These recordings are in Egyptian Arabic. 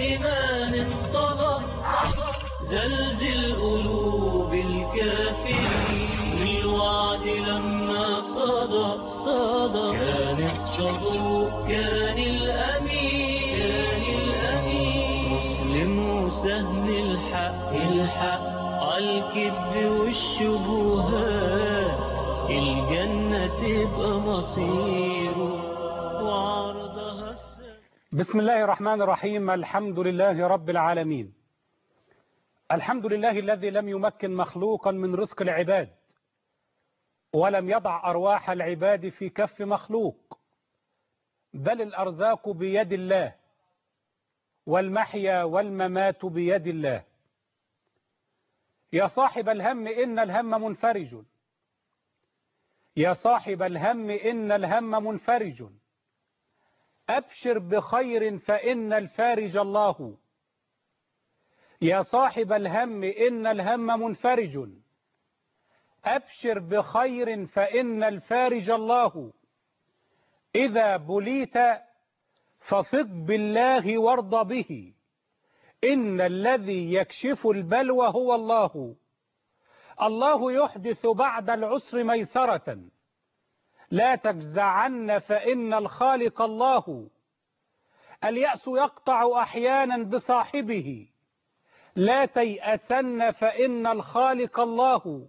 بالإيمان انطلق زلزل قلوب الكافرين بالوعد لما صدى صدى كان الصدوق كان الأمين كان الأمين مسلم وسهم الحق الحق عالكذب والشبهات الجنة تبقى مصيره وعرضها السماء بسم الله الرحمن الرحيم الحمد لله رب العالمين الحمد لله الذي لم يمكن مخلوقا من رزق العباد ولم يضع أرواح العباد في كف مخلوق بل الأرزاق بيد الله والمحيا والممات بيد الله يا صاحب الهم إن الهم منفرج يا صاحب الهم إن الهم منفرج أبشر بخير فإن الفارج الله يا صاحب الهم إن الهم منفرج أبشر بخير فإن الفارج الله إذا بليت فثق بالله وارض به إن الذي يكشف البلوى هو الله الله يحدث بعد العسر ميسرة لا تجزعن فإن الخالق الله اليأس يقطع أحيانا بصاحبه لا تيأسن فإن الخالق الله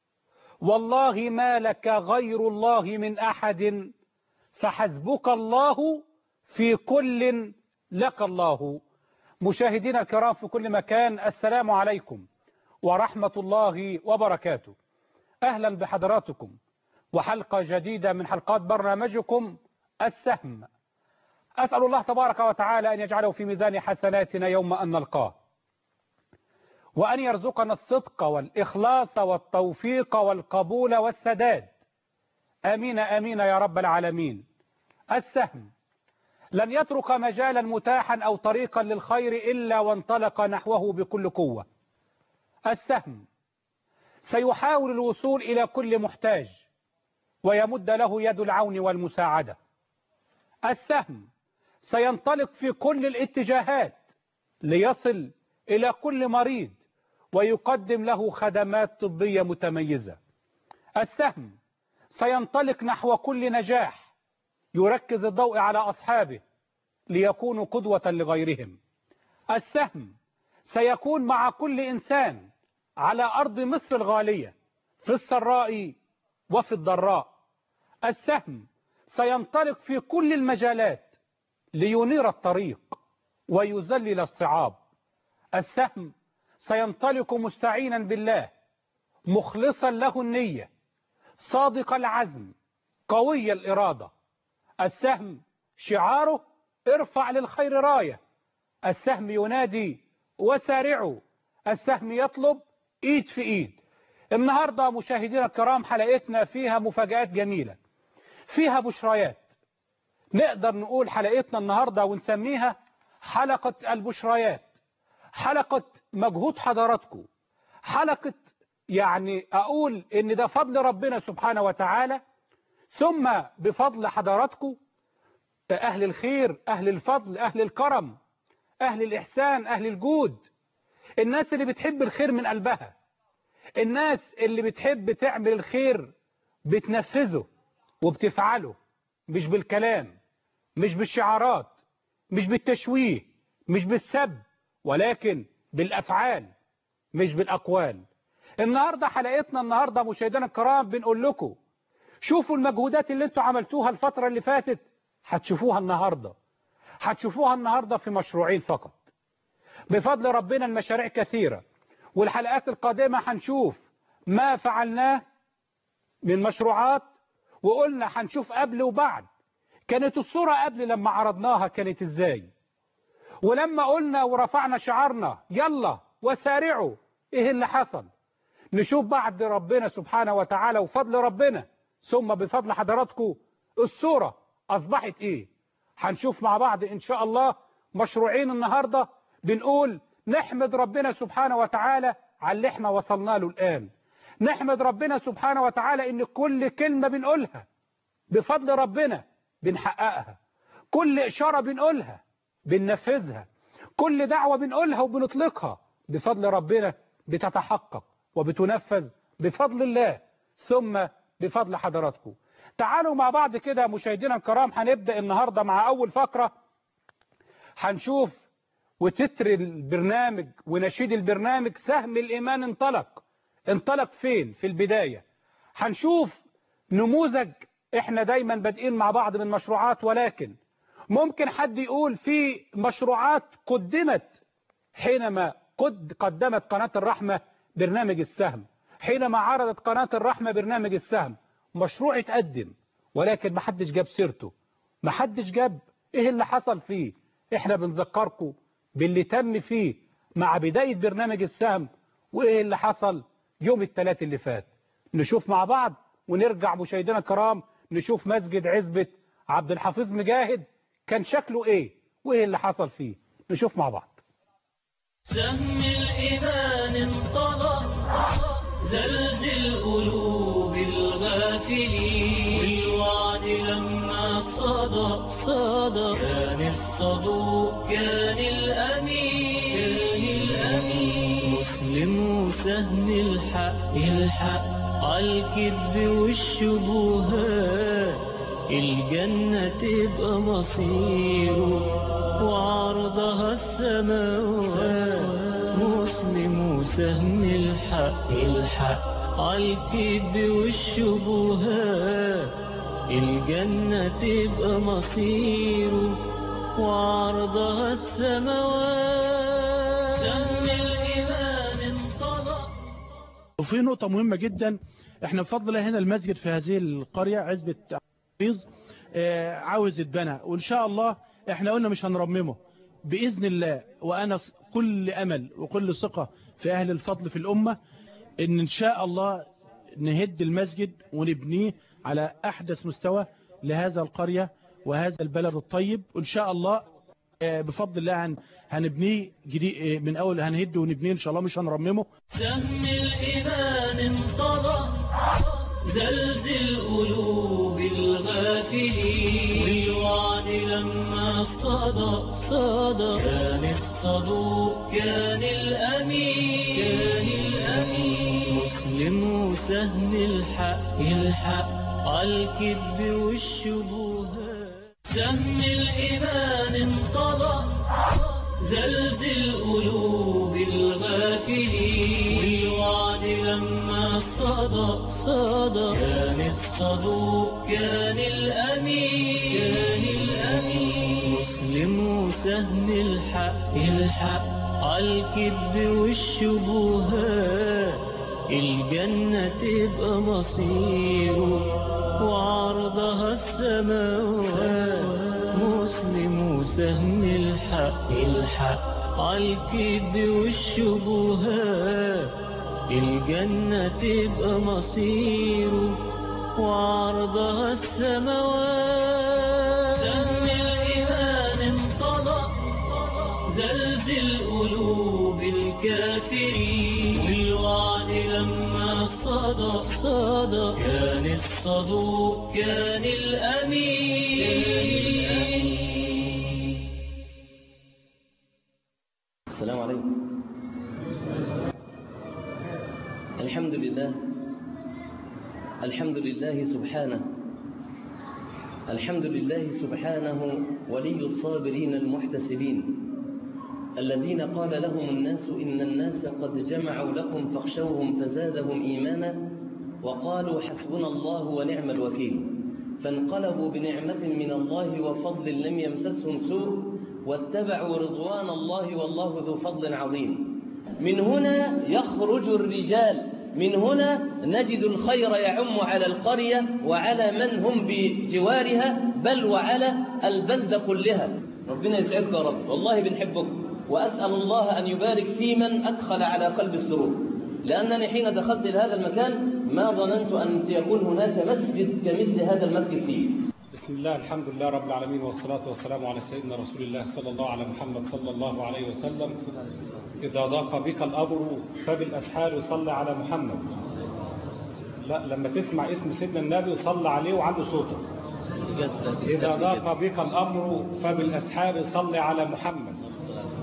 والله ما لك غير الله من أحد فحسبك الله في كل لك الله مشاهدينا الكرام في كل مكان السلام عليكم ورحمة الله وبركاته أهلا بحضراتكم وحلقة جديدة من حلقات برنامجكم السهم أسأل الله تبارك وتعالى أن يجعله في ميزان حسناتنا يوم أن نلقاه وأن يرزقنا الصدق والإخلاص والتوفيق والقبول والسداد آمين آمين يا رب العالمين السهم لن يترك مجالا متاحا أو طريقا للخير إلا وانطلق نحوه بكل قوة السهم سيحاول الوصول إلى كل محتاج ويمد له يد العون والمساعدة السهم سينطلق في كل الاتجاهات ليصل إلى كل مريض ويقدم له خدمات طبية متميزة السهم سينطلق نحو كل نجاح يركز الضوء على أصحابه ليكونوا قدوة لغيرهم السهم سيكون مع كل إنسان على أرض مصر الغالية في السراء وفي الضراء السهم سينطلق في كل المجالات لينير الطريق ويذلل الصعاب السهم سينطلق مستعينا بالله مخلصا له النية صادق العزم قوي الإرادة السهم شعاره ارفع للخير راية السهم ينادي وسارعوا السهم يطلب ايد في ايد النهاردة مشاهدينا الكرام حلقتنا فيها مفاجآت جميلة فيها بشريات نقدر نقول حلقتنا النهاردة ونسميها حلقة البشريات حلقة مجهود حضراتكم حلقة يعني أقول إن ده فضل ربنا سبحانه وتعالى ثم بفضل حضراتكم أهل الخير أهل الفضل أهل الكرم أهل الإحسان أهل الجود الناس اللي بتحب الخير من قلبها الناس اللي بتحب تعمل الخير بتنفذه وبتفعله مش بالكلام مش بالشعارات مش بالتشويه مش بالسب ولكن بالأفعال مش بالأقوال النهاردة حلقتنا النهاردة مشاهدينا الكرام بنقول لكم شوفوا المجهودات اللي انتوا عملتوها الفترة اللي فاتت هتشوفوها النهاردة هتشوفوها النهاردة في مشروعين فقط بفضل ربنا المشاريع كثيرة والحلقات القادمة هنشوف ما فعلناه من مشروعات وقلنا هنشوف قبل وبعد كانت الصورة قبل لما عرضناها كانت ازاي ولما قلنا ورفعنا شعارنا يلا وسارعوا ايه اللي حصل نشوف بعد ربنا سبحانه وتعالى وفضل ربنا ثم بفضل حضراتكم الصورة أصبحت إيه هنشوف مع بعض إن شاء الله مشروعين النهاردة بنقول نحمد ربنا سبحانه وتعالى على اللي احنا وصلنا له الآن نحمد ربنا سبحانه وتعالى إن كل كلمة بنقولها بفضل ربنا بنحققها كل إشارة بنقولها بننفذها كل دعوة بنقولها وبنطلقها بفضل ربنا بتتحقق وبتنفذ بفضل الله ثم بفضل حضراتكم تعالوا مع بعض كده مشاهدينا الكرام هنبدأ النهاردة مع أول فقرة هنشوف وتتر البرنامج ونشيد البرنامج سهم الإيمان انطلق انطلق فين في البداية هنشوف نموذج احنا دايما بادئين مع بعض من مشروعات ولكن ممكن حد يقول في مشروعات قدمت حينما قد قدمت قناة الرحمة برنامج السهم حينما عرضت قناة الرحمة برنامج السهم مشروع اتقدم ولكن ما حدش جاب سيرته ما حدش جاب ايه اللي حصل فيه احنا بنذكركم باللي تم فيه مع بداية برنامج السهم وايه اللي حصل يوم الثلاث اللي فات نشوف مع بعض ونرجع مشاهدينا الكرام نشوف مسجد عزبة عبد الحفيظ مجاهد كان شكله ايه وايه اللي حصل فيه نشوف مع بعض سهم الإيمان انطلق زلزل قلوب الغافلين بالوعد لما صدى صدى كان الصدوق كان الأمين كان الأمين مسلم سهم الحق الحق عالكذب والشبهات الجنة تبقى مصيره وعرضها السماوات مسلم سهم الحق الحق عالكذب والشبهات الجنة تبقى مصيره وعرضها السماوات سهم الإيمان انطلق وفي نقطة مهمة جدا احنا بفضل الله هنا المسجد في هذه القرية عزبة حفيظ آه، عاوز يتبنى وان شاء الله احنا قلنا مش هنرممه بإذن الله وأنا ص- كل أمل وكل ثقة في أهل الفضل في الأمة إن إن شاء الله نهد المسجد ونبنيه على أحدث مستوى لهذا القرية وهذا البلد الطيب وإن شاء الله آه، بفضل الله هن- هنبنيه جديد آه، من أول هنهده ونبنيه إن شاء الله مش هنرممه سهم الإيمان انطلق زلزل قلوب الغافلين بالوعد لما صدى صدى كان الصدوق كان الأمين كان الأمين مسلم سهم الحق الحق عالكذب والشبهات سهم الإيمان انطلق زلزل قلوب الغافلين بالوعد لما صدى صدى كان الصدوق كان الأمين كان الأمين مسلم سهم الحق الحق عالكذب والشبهات الجنة تبقى مصيره وعرضها السماوات مسلم سهم الحق الحق عالكذب والشبهات الجنة تبقى مصيره وعرضها السماوات سهم الإيمان انطلق زلزل قلوب الكافرين والوعد لما صدى صدى كان الصدوق كان الأمين السلام عليكم الحمد لله الحمد لله سبحانه الحمد لله سبحانه ولي الصابرين المحتسبين الذين قال لهم الناس إن الناس قد جمعوا لكم فاخشوهم فزادهم إيمانا وقالوا حسبنا الله ونعم الوكيل فانقلبوا بنعمة من الله وفضل لم يمسسهم سوء واتبعوا رضوان الله والله ذو فضل عظيم من هنا يخرج الرجال من هنا نجد الخير يعم على القرية وعلى من هم بجوارها بل وعلى البلدة كلها ربنا يسعدك يا رب والله بنحبك وأسأل الله أن يبارك في من أدخل على قلب السرور لأنني حين دخلت إلى هذا المكان ما ظننت أن سيكون هناك مسجد كمثل هذا المسجد فيه بسم الله الحمد لله رب العالمين والصلاة والسلام على سيدنا رسول الله صلى الله على محمد صلى الله عليه وسلم إذا ضاق بك الأمر فبالأسحار صل على محمد لا لما تسمع اسم سيدنا النبي صل عليه وعنده صوته إذا ضاق بك الأمر فبالأسحار صل على محمد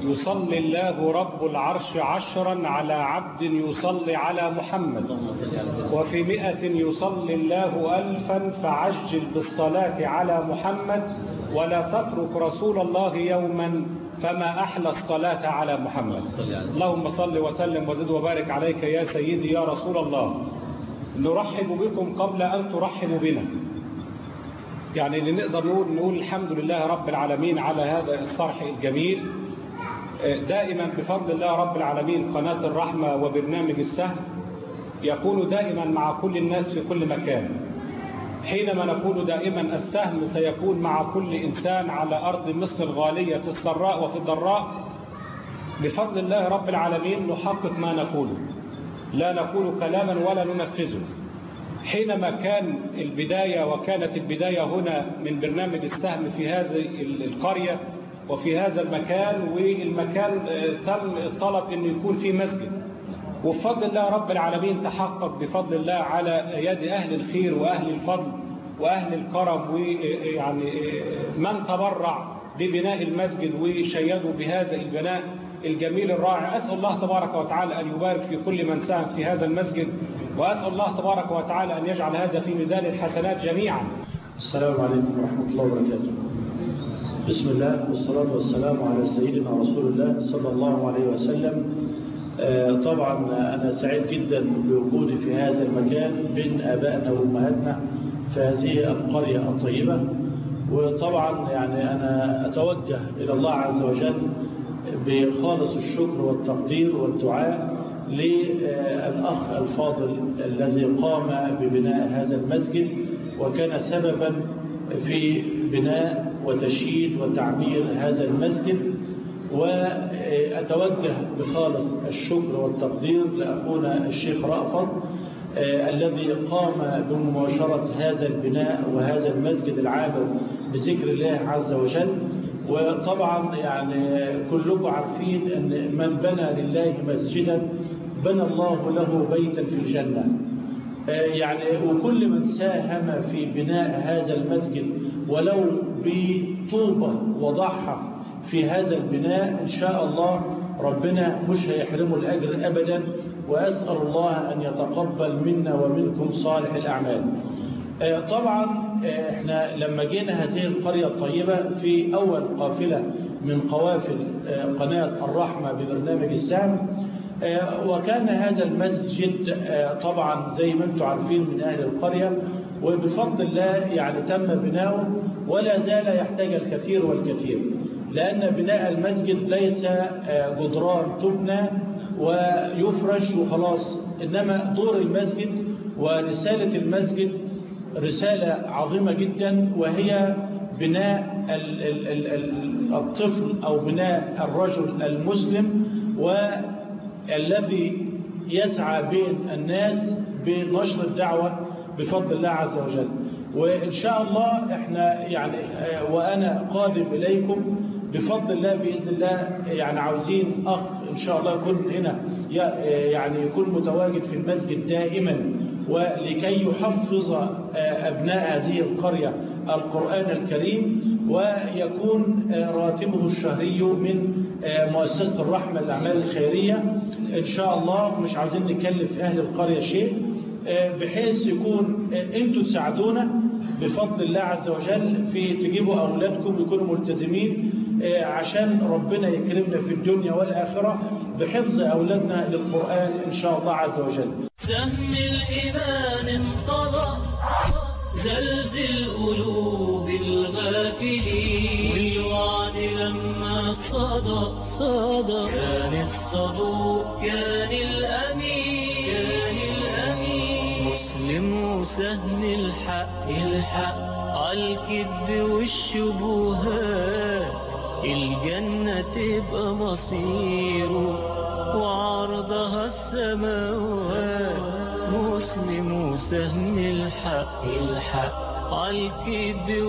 يصلي الله رب العرش عشرا على عبد يصلي على محمد اللهم صل على سيدنا وفي مئة يصلي الله ألفا فعجل بالصلاة على محمد ولا تترك رسول الله يوما فما أحلى الصلاة على محمد صل على سيدنا اللهم صل وسلم وزد وبارك عليك يا سيدي يا رسول الله نرحب بكم قبل أن ترحبوا بنا يعني اللي نقدر نقول نقول الحمد لله رب العالمين على هذا الصرح الجميل دائما بفضل الله رب العالمين قناة الرحمة وبرنامج السهل يكون دائما مع كل الناس في كل مكان حينما نقول دائما السهم سيكون مع كل إنسان على أرض مصر الغالية في السراء وفي الضراء بفضل الله رب العالمين نحقق ما نقوله لا نقول كلاما ولا ننفذه حينما كان البداية وكانت البداية هنا من برنامج السهم في هذه القرية وفي هذا المكان والمكان تم الطلب أن يكون في مسجد وبفضل الله رب العالمين تحقق بفضل الله على يد أهل الخير وأهل الفضل وأهل الكرم ويعني من تبرع ببناء المسجد وشيدوا بهذا البناء الجميل الرائع أسأل الله تبارك وتعالى أن يبارك في كل من ساهم في هذا المسجد وأسأل الله تبارك وتعالى أن يجعل هذا في ميزان الحسنات جميعا السلام عليكم ورحمة الله وبركاته بسم الله والصلاة والسلام على سيدنا رسول الله صلى الله عليه وسلم آه، طبعا أنا سعيد جدا بوجودي في هذا المكان بين آبائنا وأمهاتنا في هذه القرية الطيبة وطبعا يعني أنا أتوجه إلى الله عز وجل بخالص الشكر والتقدير والدعاء للأخ الفاضل الذي قام ببناء هذا المسجد وكان سببا في بناء وتشييد وتعمير هذا المسجد وأتوجه بخالص الشكر والتقدير لأخونا الشيخ رأفت الذي قام بمباشرة هذا البناء وهذا المسجد العامر بذكر الله عز وجل وطبعا يعني كلكم عارفين أن من بنى لله مسجدا بنى الله له بيتا في الجنة يعني وكل من ساهم في بناء هذا المسجد ولو بطوبة وضحى في هذا البناء إن شاء الله ربنا مش هيحرمه الأجر أبدا وأسأل الله أن يتقبل منا ومنكم صالح الأعمال طبعا احنا لما جينا هذه القرية الطيبة في أول قافلة من قوافل قناة الرحمة ببرنامج السام وكان هذا المسجد طبعا زي ما انتم عارفين من أهل القرية وبفضل الله يعني تم بناؤه ولا زال يحتاج الكثير والكثير لأن بناء المسجد ليس جدران تبنى ويفرش وخلاص إنما دور المسجد ورسالة المسجد رسالة عظيمة جدا وهي بناء الطفل أو بناء الرجل المسلم والذي يسعى بين الناس بنشر الدعوة بفضل الله عز وجل وإن شاء الله احنا يعني وأنا قادم إليكم بفضل الله بإذن الله يعني عاوزين أخ إن شاء الله يكون هنا يعني يكون متواجد في المسجد دائما ولكي يحفظ أبناء هذه القرية القرآن الكريم ويكون راتبه الشهري من مؤسسة الرحمة للأعمال الخيرية إن شاء الله مش عايزين نكلف أهل القرية شيء بحيث يكون أنتوا تساعدونا بفضل الله عز وجل في تجيبوا أولادكم يكونوا ملتزمين عشان ربنا يكرمنا في الدنيا والآخرة بحفظ أولادنا للقرآن إن شاء الله عز وجل سهم الإيمان انقضى زلزل قلوب الغافلين والوعد لما صدى صدى كان الصدوق كان الأمين كان الأمين مسلم وسهل الحق الحق عالكذب والشبهات الجنة تبقى مصيره وعرضها السماوات مسلم وسهم الحق الحق عالكذب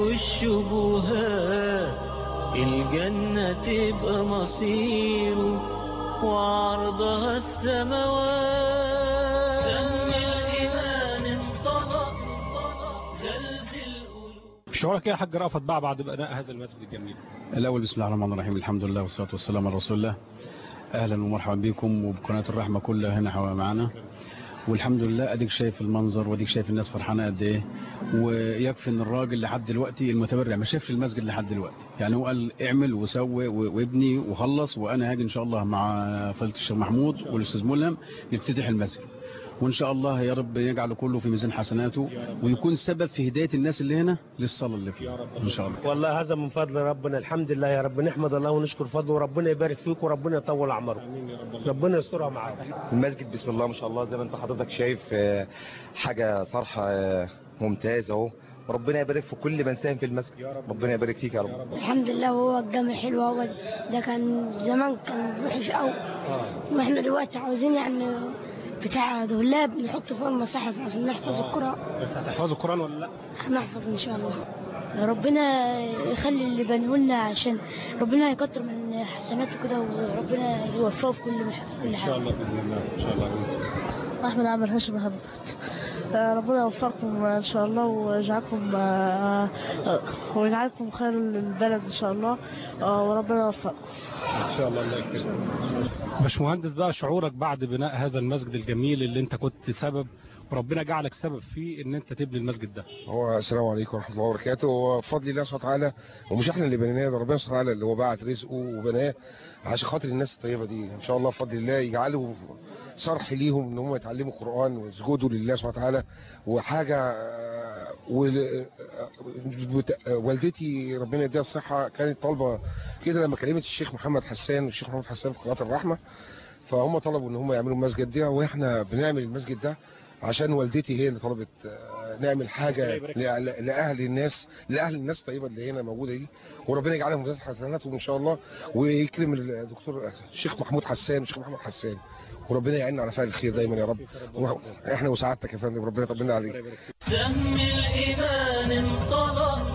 والشبهات الجنة تبقى مصيره وعرضها السماوات سهم الإيمان انطلق زلزل قلوب شعورك ايه يا حاج رأفت بقى بعد بناء هذا المسجد الجميل الأول بسم الله الرحمن الرحيم الحمد لله والصلاة والسلام على رسول الله أهلا ومرحبا بكم وبقناة الرحمة كلها هنا حوا معنا والحمد لله اديك شايف المنظر واديك شايف الناس فرحانه قد ايه ويكفي ان الراجل لحد دلوقتي المتبرع ما شافش المسجد لحد دلوقتي يعني هو قال اعمل وسوي و- وابني وخلص وانا هاجي ان شاء الله مع فضيله الشيخ محمود والاستاذ ملهم نفتتح المسجد وان شاء الله يا رب يجعل كله في ميزان حسناته ويكون سبب في هدايه الناس اللي هنا للصلاه اللي فيها ان شاء الله والله هذا من فضل ربنا الحمد لله يا رب نحمد الله ونشكر فضله وربنا يبارك فيك وربنا يطول عمركم ربنا يسترها معاكم المسجد بسم الله ما شاء الله زي ما انت حضرتك شايف آه، حاجة صراحة آه، ممتازة اهو وربنا يبارك في كل من ساهم في المسجد ربنا يبارك فيك يا رب الحمد لله وهو الجامع حلو اهو ده كان زمان كان وحش قوي واحنا دلوقتي عاوزين يعني بتاع دولاب نحط فوق المصاحف عشان نحفظ القرآن بس هتحفظوا القرآن ولا لا هنحفظ ان شاء الله ربنا يخلي اللي بنقول لنا عشان ربنا يكتر من حسناته كده وربنا يوفقه في كل كل ان شاء حاجه الله باذن الله ان شاء الله احمد عامر هاشم هبت ربنا يوفقكم ان شاء الله ويجعلكم آه، آه، ويجعلكم خير البلد ان شاء الله آه، وربنا يوفقكم ان شاء الله الله يكرمك باشمهندس بقى شعورك بعد بناء هذا المسجد الجميل اللي انت كنت سبب وربنا جعلك سبب فيه ان انت تبني المسجد ده هو السلام عليكم ورحمه الله وبركاته هو بفضل الله سبحانه وتعالى ومش احنا اللي بنيناه ده ربنا سبحانه وتعالى اللي هو بعت رزقه وبناه عشان خاطر الناس الطيبه دي ان شاء الله بفضل الله يجعله صرح ليهم ان هم يتعلموا قران ويسجدوا لله سبحانه وتعالى وحاجه آه، وال- آه، بت- آه، والدتي ربنا يديها الصحه كانت طالبه كده لما كلمت الشيخ محمد حسان والشيخ محمد حسان في قناه الرحمه فهم طلبوا ان هم يعملوا المسجد ده واحنا بنعمل المسجد ده عشان والدتي هي اللي طلبت آه، نعمل حاجه لأ- لاهل الناس لاهل الناس الطيبه اللي هنا موجوده دي وربنا يجعلهم ميزان حسناتهم ان شاء الله ويكرم الدكتور الشيخ محمود حسان والشيخ محمد حسان وربنا يعيننا على فعل الخير دايما يا رب احنا وسعادتك يا فندم ربنا يطمنا عليك سهم الإيمان انطلق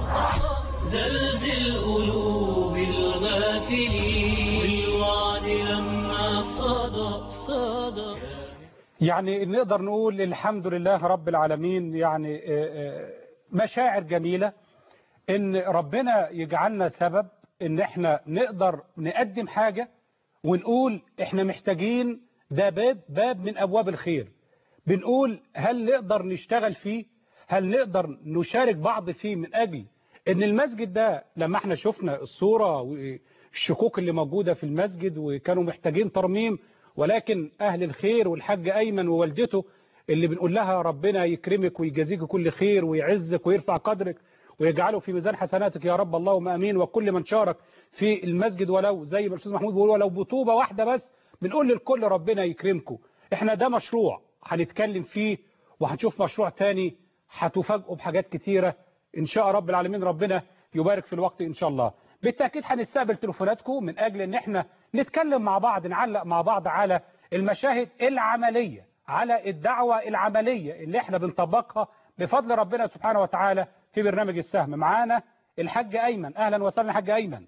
زلزل قلوب الغافلين بالوعد لما صدى صدى يعني نقدر نقول الحمد لله رب العالمين يعني آه، آه، مشاعر جميلة ان ربنا يجعلنا سبب ان احنا نقدر نقدم حاجة ونقول احنا محتاجين ده باب باب من ابواب الخير بنقول هل نقدر نشتغل فيه هل نقدر نشارك بعض فيه من اجل ان المسجد ده لما احنا شفنا الصورة والشكوك اللي موجودة في المسجد وكانوا محتاجين ترميم ولكن اهل الخير والحاج ايمن ووالدته اللي بنقول لها ربنا يكرمك ويجازيك كل خير ويعزك ويرفع قدرك ويجعله في ميزان حسناتك يا رب اللهم امين وكل من شارك في المسجد ولو زي ما الاستاذ محمود بيقول ولو بطوبه واحده بس بنقول للكل ربنا يكرمكم احنا ده مشروع هنتكلم فيه وهنشوف مشروع تاني هتفاجئوا بحاجات كتيره ان شاء رب العالمين ربنا يبارك في الوقت ان شاء الله بالتاكيد هنستقبل تليفوناتكم من اجل ان احنا نتكلم مع بعض نعلق مع بعض على المشاهد العمليه على الدعوه العمليه اللي احنا بنطبقها بفضل ربنا سبحانه وتعالى في برنامج السهم معانا الحاج ايمن اهلا وسهلا حاج ايمن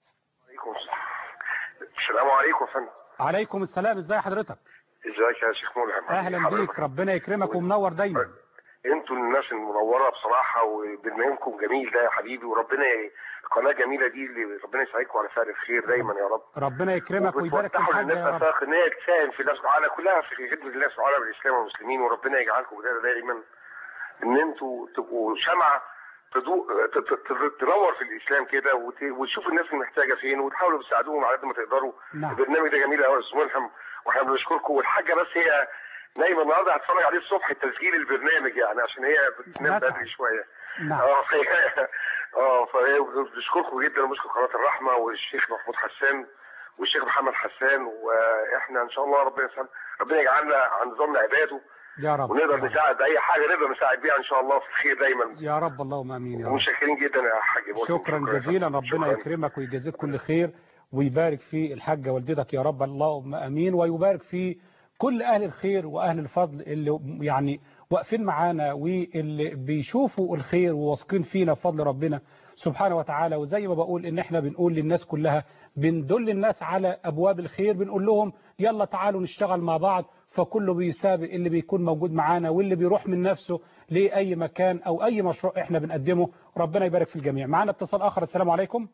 السلام عليكم يا فندم عليكم السلام ازي حضرتك ازيك يا شيخ ملهم اهلا حضرتك؟ بيك ربنا يكرمك ومنور دايما انتوا الناس المنوره بصراحه وبرنامجكم جميل ده يا حبيبي وربنا ي- القناه الجميله دي اللي ربنا يسعدكم على فعل الخير دايما يا رب ربنا يكرمك ويبارك في وبتفتحوا الحاج للناس يا رب افاق ان هي تساهم في الله سبحانه كلها في خدمه الله سبحانه بالاسلام والمسلمين وربنا يجعلكم كده دايما ان انتوا تبقوا شمعه تضوء ت- ت- ت- تنور في الاسلام كده وت- وتشوفوا الناس المحتاجه فين وتحاولوا تساعدوهم على قد ما تقدروا نعم. البرنامج ده جميل قوي يا استاذ ملهم واحنا بنشكركم والحاجه بس هي نايمه النهارده هتفرج عليه الصبح تسجيل البرنامج يعني عشان هي بتنام مثلا. بدري شويه نعم. اه فهي اه فهي بنشكركم جدا وبنشكر قناه الرحمه والشيخ محمود حسان والشيخ محمد حسان واحنا ان شاء الله ربنا يسلم ربنا يجعلنا عن نظام عباده يا رب ونقدر يا رب. نساعد باي حاجه نقدر نساعد بيها ان شاء الله في الخير دايما يا رب اللهم امين يا رب ومتشكرين جدا يا حاج ملهم. شكرا جزيلا ربنا شكراً. يكرمك ويجازيك كل خير ويبارك في الحاجة والدتك يا رب اللهم امين ويبارك في كل اهل الخير واهل الفضل اللي يعني واقفين معانا واللي بيشوفوا الخير وواثقين فينا بفضل ربنا سبحانه وتعالى وزي ما بقول ان احنا بنقول للناس كلها بندل الناس على ابواب الخير بنقول لهم يلا تعالوا نشتغل مع بعض فكله بيسابق اللي بيكون موجود معانا واللي بيروح من نفسه لأي مكان أو أي مشروع إحنا بنقدمه ربنا يبارك في الجميع معانا اتصال آخر السلام عليكم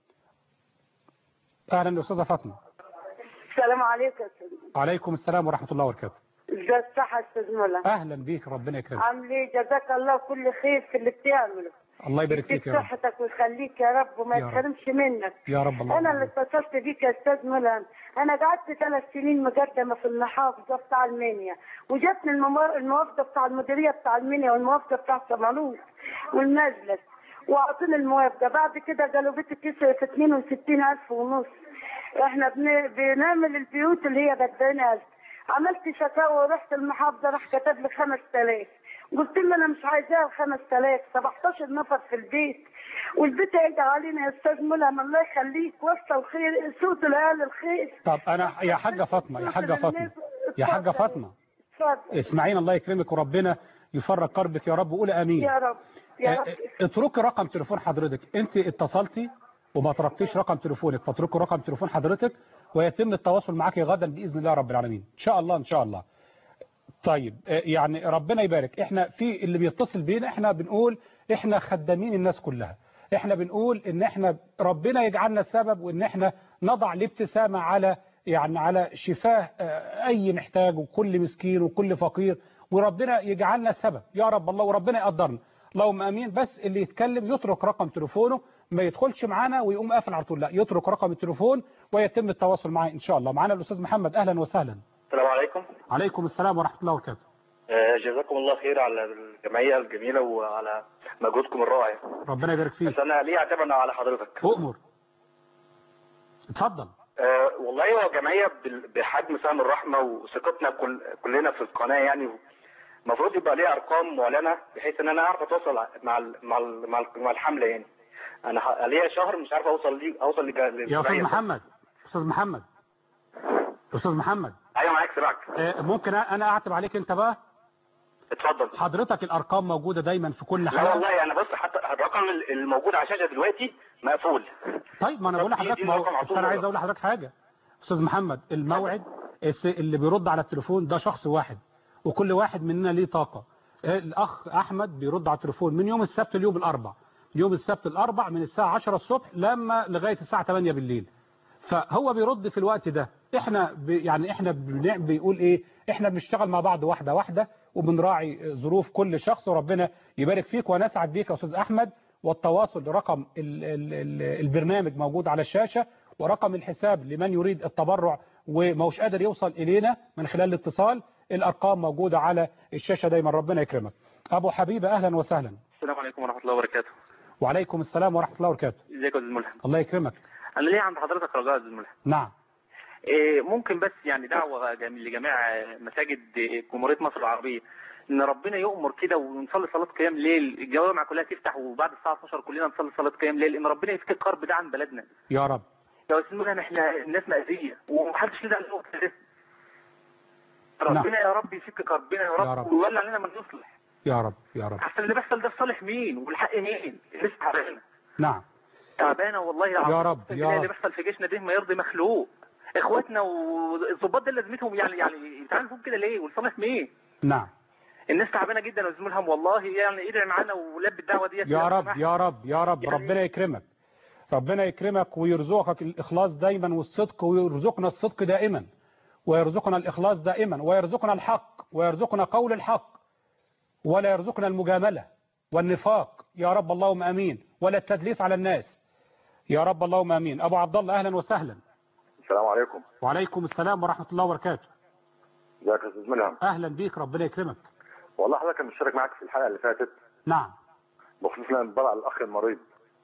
أهلا أستاذة فاطمة السلام عليكم يا استاذ عليكم السلام ورحمة الله وبركاته ازاي الصحة يا استاذ ملا أهلا بيك ربنا يكرمك عامل ايه جزاك الله كل خير في اللي بتعمله الله يبارك فيك يا رب صحتك ويخليك يا رب وما يا رب. يتحرمش منك يا رب الله انا اللي اتصلت بيك يا استاذ ملهم انا قعدت ثلاث سنين مقدمه في المحافظه بتاع المنيا وجاتني الممر- الموافقه بتاع المديريه بتاع المنيا والموافقه بتاع سمالوت والمجلس واعطوني الموافقه بعد كده قالوا بيتك كسر في 62000 ونص احنا بن... بنعمل البيوت اللي هي بدنا عملت شكاوى ورحت المحافظه راح كتب لي 5000 قلت له انا مش عايزاها 5000 17 نفر في البيت والبيت هيجي علينا يا استاذ ملهم الله يخليك وصل خير صوت العيال الخير طب أنا يا حاجة فاطمة يا حاجة فاطمة يا حاجة فاطمة اتفضل اسمعينا الله يكرمك وربنا يفرج كربك يا رب وقول امين يا رب يا رب اتركي رقم تليفون حضرتك انت اتصلتي وما تركتيش رقم تليفونك فاتركي رقم تليفون حضرتك ويتم التواصل معك غدا باذن الله رب العالمين ان شاء الله ان شاء الله طيب اه، يعني ربنا يبارك احنا في اللي بيتصل بينا احنا بنقول احنا خدامين الناس كلها احنا بنقول ان احنا ربنا يجعلنا السبب وان احنا نضع الابتسامة على يعني على شفاه اه، اي محتاج وكل مسكين وكل فقير وربنا يجعلنا سبب يا رب الله وربنا يقدرنا اللهم امين بس اللي يتكلم يترك رقم تليفونه ما يدخلش معانا ويقوم قافل على طول لا يترك رقم التليفون ويتم التواصل معاه ان شاء الله معانا الاستاذ محمد اهلا وسهلا السلام عليكم عليكم السلام ورحمه الله وبركاته آه، جزاكم الله خير على الجمعية الجميلة وعلى مجهودكم الرائع ربنا يبارك فيك بس أنا ليه أعتمد على حضرتك أؤمر اتفضل آه، والله هو جمعية بال- بحجم سهم الرحمة وثقتنا كل كلنا في القناة يعني المفروض يبقى ليها أرقام معلنة بحيث إن أنا أعرف أتواصل مع ال مع ال مع, ال مع الحملة يعني أنا ح- ليا شهر مش عارف أوصل لي أوصل لج- يا استاذ للجمعية. محمد استاذ محمد استاذ محمد أيوة معاك سمعك آه، ممكن انا اعتب عليك انت بقى اتفضل حضرتك الارقام موجوده دايما في كل لا حلقه والله أنا بص حتى الرقم الموجود على الشاشة دلوقتي مقفول طيب ما انا بقول طب لحضرتك دي ما هو- رقم على بس طول انا ولا؟ عايز اقول لحضرتك حاجه استاذ محمد الموعد الس- اللي بيرد على التليفون ده شخص واحد وكل واحد مننا ليه طاقه الاخ احمد بيرد على التليفون من يوم السبت ليوم الاربع يوم السبت الاربع من الساعه 10 الصبح لما لغايه الساعه 8 بالليل فهو بيرد في الوقت ده احنا ب... يعني احنا بنع- بيقول ايه احنا بنشتغل مع بعض واحده واحده وبنراعي ظروف كل شخص وربنا يبارك فيك ونسعد بيك يا استاذ احمد والتواصل رقم ال... ال... ال... البرنامج موجود على الشاشه ورقم الحساب لمن يريد التبرع وماهوش قادر يوصل الينا من خلال الاتصال الارقام موجوده على الشاشه دايما ربنا يكرمك ابو حبيبه اهلا وسهلا السلام عليكم ورحمة الله وبركاته وعليكم السلام ورحمه الله وبركاته ازيك يا أستاذ ملهم الله يكرمك أنا ليه عند حضرتك رجاء يا أستاذ ملهم نعم إيه، ممكن بس يعني دعوة جم- لجميع مساجد جمهورية مصر العربية ان ربنا يؤمر كده ونصلي صلاة قيام ليل الجوامع كلها تفتح وبعد الساعة 12 كلنا نصلي صلاة قيام ليل ان ربنا يفك الكرب ده عن بلدنا يا رب يا استاذ ملهم احنا الناس مأذية ومحدش ليه دعوة بده. نعم. ربنا يا رب يفك كربنا يا يا رب رب. ويولع علينا من يصلح يا رب يا رب احسن اللي بيحصل ده في صالح مين والحق مين لسه تعبانه نعم تعبانه والله يا العظيم. رب، أقسم يا بالله رب. اللي بيحصل في جيشنا ده ما يرضي مخلوق اخواتنا والظباط ده لازمتهم يعني يعني تعالوا نقول كده ليه ولصالح مين نعم الناس تعبانه جدا يا استاذ ملهم والله يعني ادعي معانا ولب الدعوه ديت يا لو رب سمحت. يا رب يا رب يعني- ربنا يكرمك ربنا يكرمك ويرزقك الإخلاص دايما والصدق ويرزقنا الصدق دائما ويرزقنا الإخلاص دائما ويرزقنا الحق ويرزقنا قول الحق ولا يرزقنا المجاملة والنفاق يا رب اللهم أمين ولا التدليس على الناس يا رب اللهم أمين أبو عبد الله أهلا وسهلا السلام عليكم وعليكم السلام ورحمة الله وبركاته ازيك يا استاذ ملهم أهلا بيك ربنا يكرمك والله حضرتك كان مشترك معاك في الحلقه اللي فاتت نعم بخصوص ان بلع الاخ المريض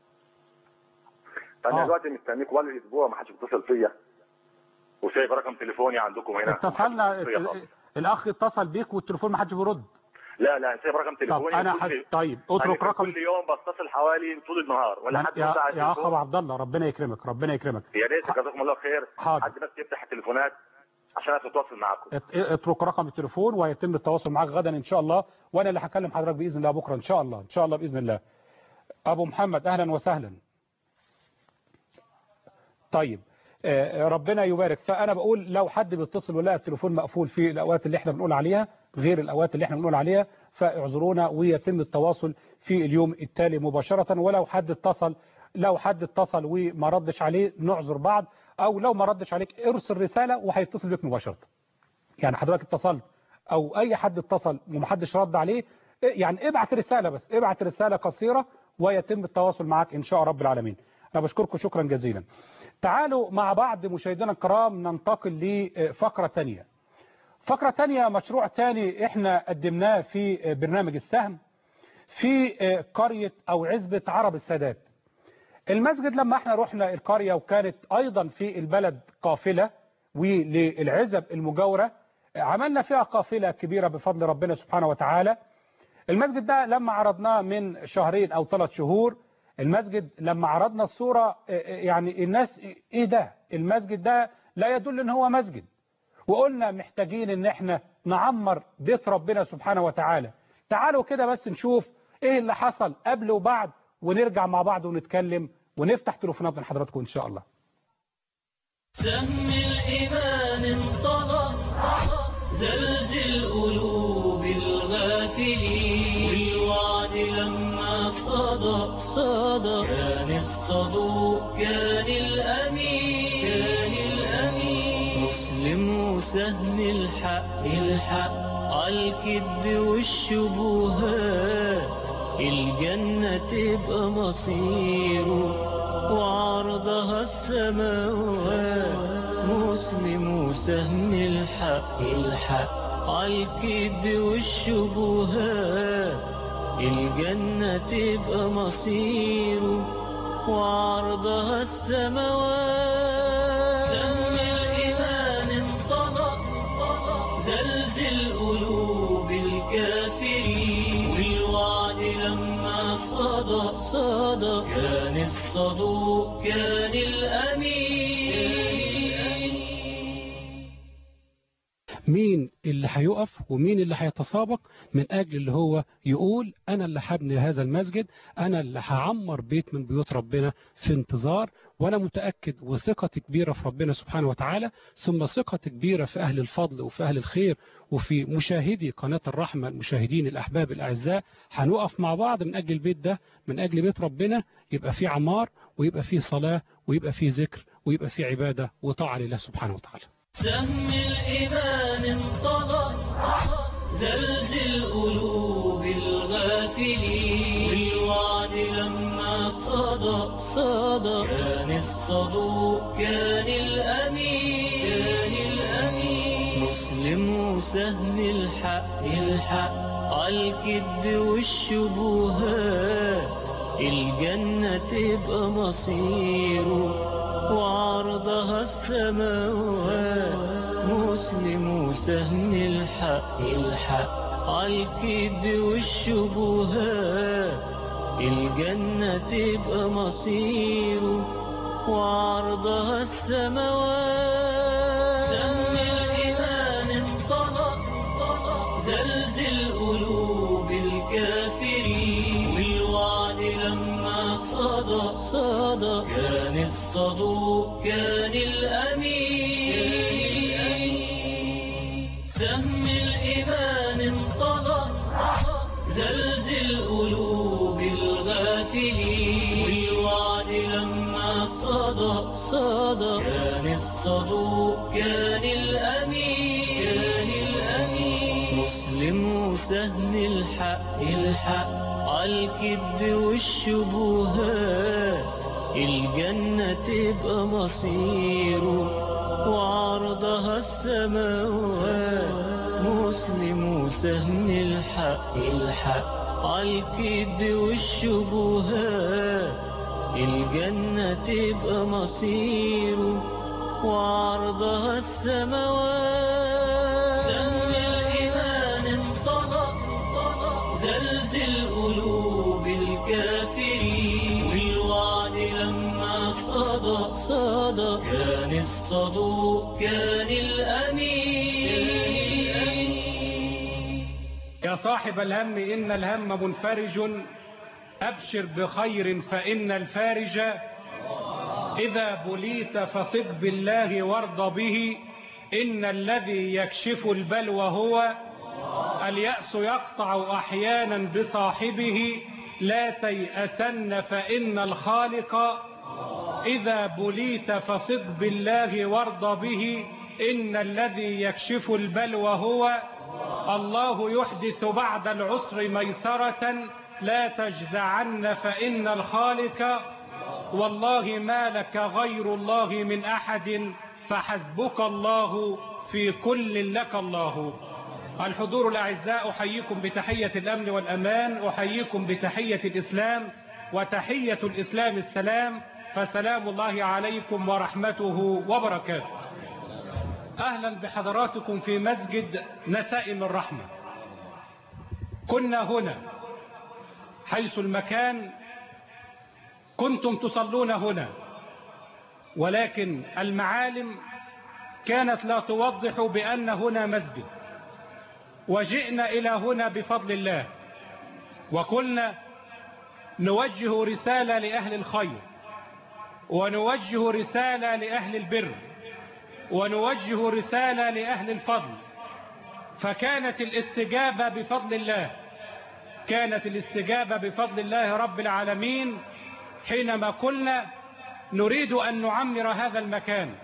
فانا آه. دلوقتي مستنيك بقالي اسبوع ما حدش بيتصل فيا وسايب رقم تليفوني عندكم هنا اتصلنا محدش بيتصل فيا خالص. الأخ اتصل بيك والتليفون ما حدش بيرد لا لا سايب رقم تليفوني أنا كل- حس... طيب اترك أنا رقم كل يوم بتصل حوالي طول النهار ولا من- حد يا, يرد على يا أخ التليفون. أبو عبد الله ربنا يكرمك ربنا يكرمك يا ريت جزاكم الله خير حاضر. حد بس يفتح التليفونات عشان اتواصل معاكم ات- اترك رقم التليفون ويتم التواصل معاك غدا ان شاء الله وانا اللي هكلم حضرتك باذن الله بكره ان شاء الله ان شاء الله باذن الله ابو محمد اهلا وسهلا طيب آه، ربنا يبارك فانا بقول لو حد بيتصل ولا التليفون مقفول في الاوقات اللي احنا بنقول عليها غير الاوقات اللي احنا بنقول عليها فاعذرونا ويتم التواصل في اليوم التالي مباشرة ولو حد اتصل لو حد اتصل وما ردش عليه نعذر بعض او لو ما ردش عليك ارسل رسالة وهيتصل بك مباشرة يعني حضرتك اتصلت او اي حد اتصل ومحدش رد عليه يعني ابعت رسالة بس ابعت رسالة قصيرة ويتم التواصل معك ان شاء رب العالمين انا بشكركم شكرا جزيلا تعالوا مع بعض مشاهدينا الكرام ننتقل لفقرة تانية فقرة تانية مشروع تاني احنا قدمناه في برنامج السهم في قرية او عزبة عرب السادات المسجد لما احنا رحنا القرية وكانت ايضا في البلد قافلة وللعزب المجاورة عملنا فيها قافلة كبيرة بفضل ربنا سبحانه وتعالى المسجد ده لما عرضناه من شهرين او ثلاث شهور المسجد لما عرضنا الصورة يعني الناس ايه ده المسجد ده لا يدل ان هو مسجد وقلنا محتاجين ان احنا نعمر بيت ربنا سبحانه وتعالى تعالوا كده بس نشوف ايه اللي حصل قبل وبعد ونرجع مع بعض ونتكلم ونفتح تليفونات من حضراتكم ان شاء الله سهم الإيمان انطلق زلزل قلوب الغافلين بالوعد لما صدى صدى كان الصدوق كان الأمين كان الأمين مسلم وسهم الحق الحق عالكذب والشبهات الجنة تبقى مصيره وعرضها السماوات مسلم وسهم الحق الحق عالكذب والشبهات الجنة تبقى مصيره وعرضها السماوات سهم الإيمان انطلق زلزل قلوب الكافرين والوعد لما صدى صدى كان الصدوق كان الأمين مين اللي هيقف ومين اللي هيتسابق من أجل اللي هو يقول أنا اللي هبني هذا المسجد أنا اللي هعمر بيت من بيوت ربنا في انتظار وأنا متأكد وثقة كبيرة في ربنا سبحانه وتعالى ثم ثقة كبيرة في أهل الفضل وفي أهل الخير وفي مشاهدي قناة الرحمة المشاهدين الأحباب الأعزاء هنقف مع بعض من أجل البيت ده من أجل بيت ربنا يبقى فيه عمار ويبقى فيه صلاة ويبقى فيه ذكر ويبقى فيه عبادة وطاعة لله سبحانه وتعالى سهم الإيمان انطلق زلزل قلوب الغافلين بالوعد لما صدى صدى كان الصدوق كان الأمين كان الأمين مسلم وسهم الحق الحق عالكذب والشبهات الجنة تبقى مصيره وعرضها السماوات مسلم وسهم الحق الحق عالكذب والشبهات الجنة تبقى مصيره وعرضها السماوات سهم الإيمان انطلق زلزل قلوب الكافرين والوعد لما صدى صدى كان الصدوق كان الأمين سهم الإيمان انطلق زلزل قلوب الغافلين والوعد لما صدى صدى كان الصدوق كان الأمين كان الأمين مسلم وسهم الحق الحق عالكذب والشبهات الجنة تبقى مصيره وعرضها السماوات مسلم وسهم الحق الحق عالكذب والشبهات الجنة تبقى مصيره وعرضها السماوات سهم الإيمان انطلق زلزل قلوب الكافرين والوعد لما صدى صدى كان الصدوق كان الأمين يا صاحب الهم إن الهم منفرج أبشر بخير فإن الفارج إذا بليت فثق بالله وارض به إن الذي يكشف البلوى هو اليأس يقطع أحيانا بصاحبه لا تيأسن فإن الخالق إذا بليت فثق بالله وارض به إن الذي يكشف البلوى هو الله يحدث بعد العسر ميسرة لا تجزعن فإن الخالق والله ما لك غير الله من أحد فحسبك الله في كل لك الله الحضور الأعزاء أحييكم بتحية الأمن والأمان أحييكم بتحية الإسلام وتحية الإسلام السلام فسلام الله عليكم ورحمته وبركاته أهلا بحضراتكم في مسجد نسائم الرحمة كنا هنا حيث المكان كنتم تصلون هنا ولكن المعالم كانت لا توضح بأن هنا مسجد وجئنا إلى هنا بفضل الله وقلنا نوجه رسالة لأهل الخير ونوجه رسالة لأهل البر ونوجه رسالة لأهل الفضل فكانت الاستجابة بفضل الله كانت الاستجابة بفضل الله رب العالمين حينما قلنا نريد أن نعمر هذا المكان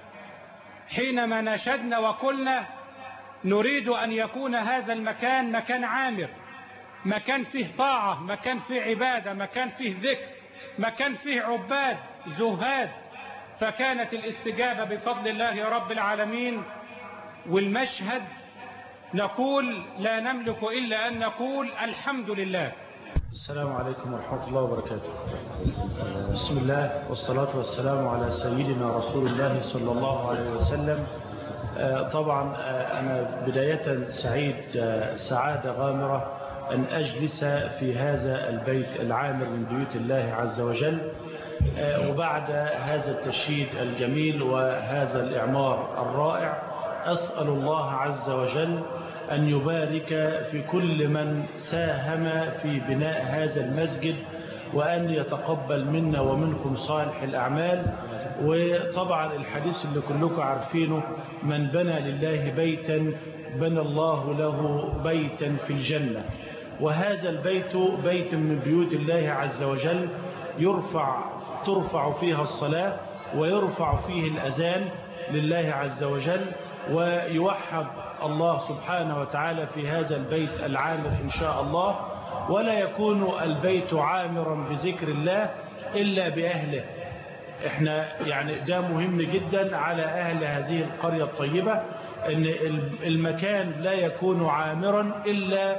حينما نشدنا وقلنا نريد أن يكون هذا المكان مكان عامر مكان فيه طاعة مكان فيه عبادة مكان فيه ذكر مكان فيه عباد زهاد فكانت الاستجابة بفضل الله رب العالمين والمشهد نقول لا نملك إلا أن نقول الحمد لله السلام عليكم ورحمة الله وبركاته بسم الله والصلاة والسلام على سيدنا رسول الله صلى الله عليه وسلم طبعا أنا بداية سعيد سعادة غامرة أن أجلس في هذا البيت العامر من بيوت الله عز وجل وبعد هذا التشييد الجميل وهذا الإعمار الرائع أسأل الله عز وجل أن يبارك في كل من ساهم في بناء هذا المسجد وأن يتقبل منا ومنكم صالح الأعمال وطبعا الحديث اللي كلكم عارفينه من بنى لله بيتا بنى الله له بيتا في الجنة وهذا البيت بيت من بيوت الله عز وجل يرفع ترفع فيها الصلاة ويرفع فيه الأذان لله عز وجل ويوحد الله سبحانه وتعالى في هذا البيت العامر إن شاء الله ولا يكون البيت عامرا بذكر الله إلا بأهله احنا يعني ده مهم جدا على أهل هذه القرية الطيبة ان المكان لا يكون عامرا إلا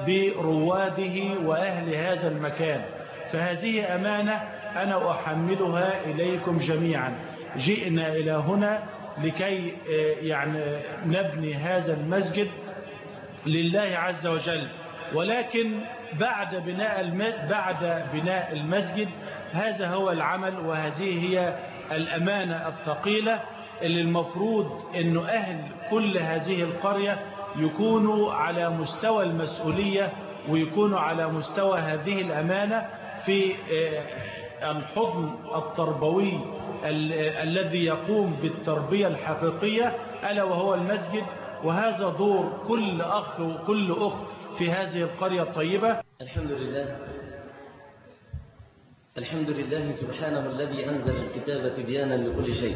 برواده وأهل هذا المكان فهذه أمانة أنا أحملها إليكم جميعا جئنا إلى هنا لكي يعني نبني هذا المسجد لله عز وجل ولكن بعد بناء بعد بناء المسجد هذا هو العمل وهذه هي الأمانة الثقيلة اللي المفروض أنه أهل كل هذه القرية يكونوا على مستوى المسؤولية ويكونوا على مستوى هذه الأمانة في الحضن التربوي الذي يقوم بالتربية الحقيقية ألا وهو المسجد وهذا دور كل أخ وكل أخت في هذه القرية الطيبة الحمد لله الحمد لله سبحانه الذي أنزل الكتاب تبيانا لكل شيء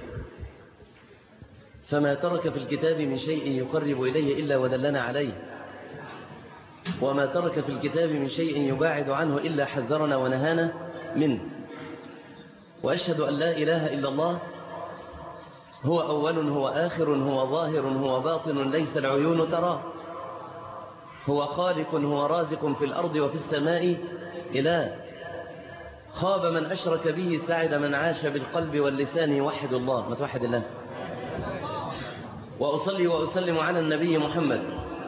فما ترك في الكتاب من شيء يقرب إليه إلا ودلنا عليه وما ترك في الكتاب من شيء يباعد عنه إلا حذرنا ونهانا منه وأشهد أن لا إله إلا الله هو أول هو آخر هو ظاهر هو باطن ليس العيون تراه هو خالق هو رازق في الأرض وفي السماء إله خاب من أشرك به سعد من عاش بالقلب واللسان يوحد الله ما توحد الله وأصلي وأسلم على النبي محمد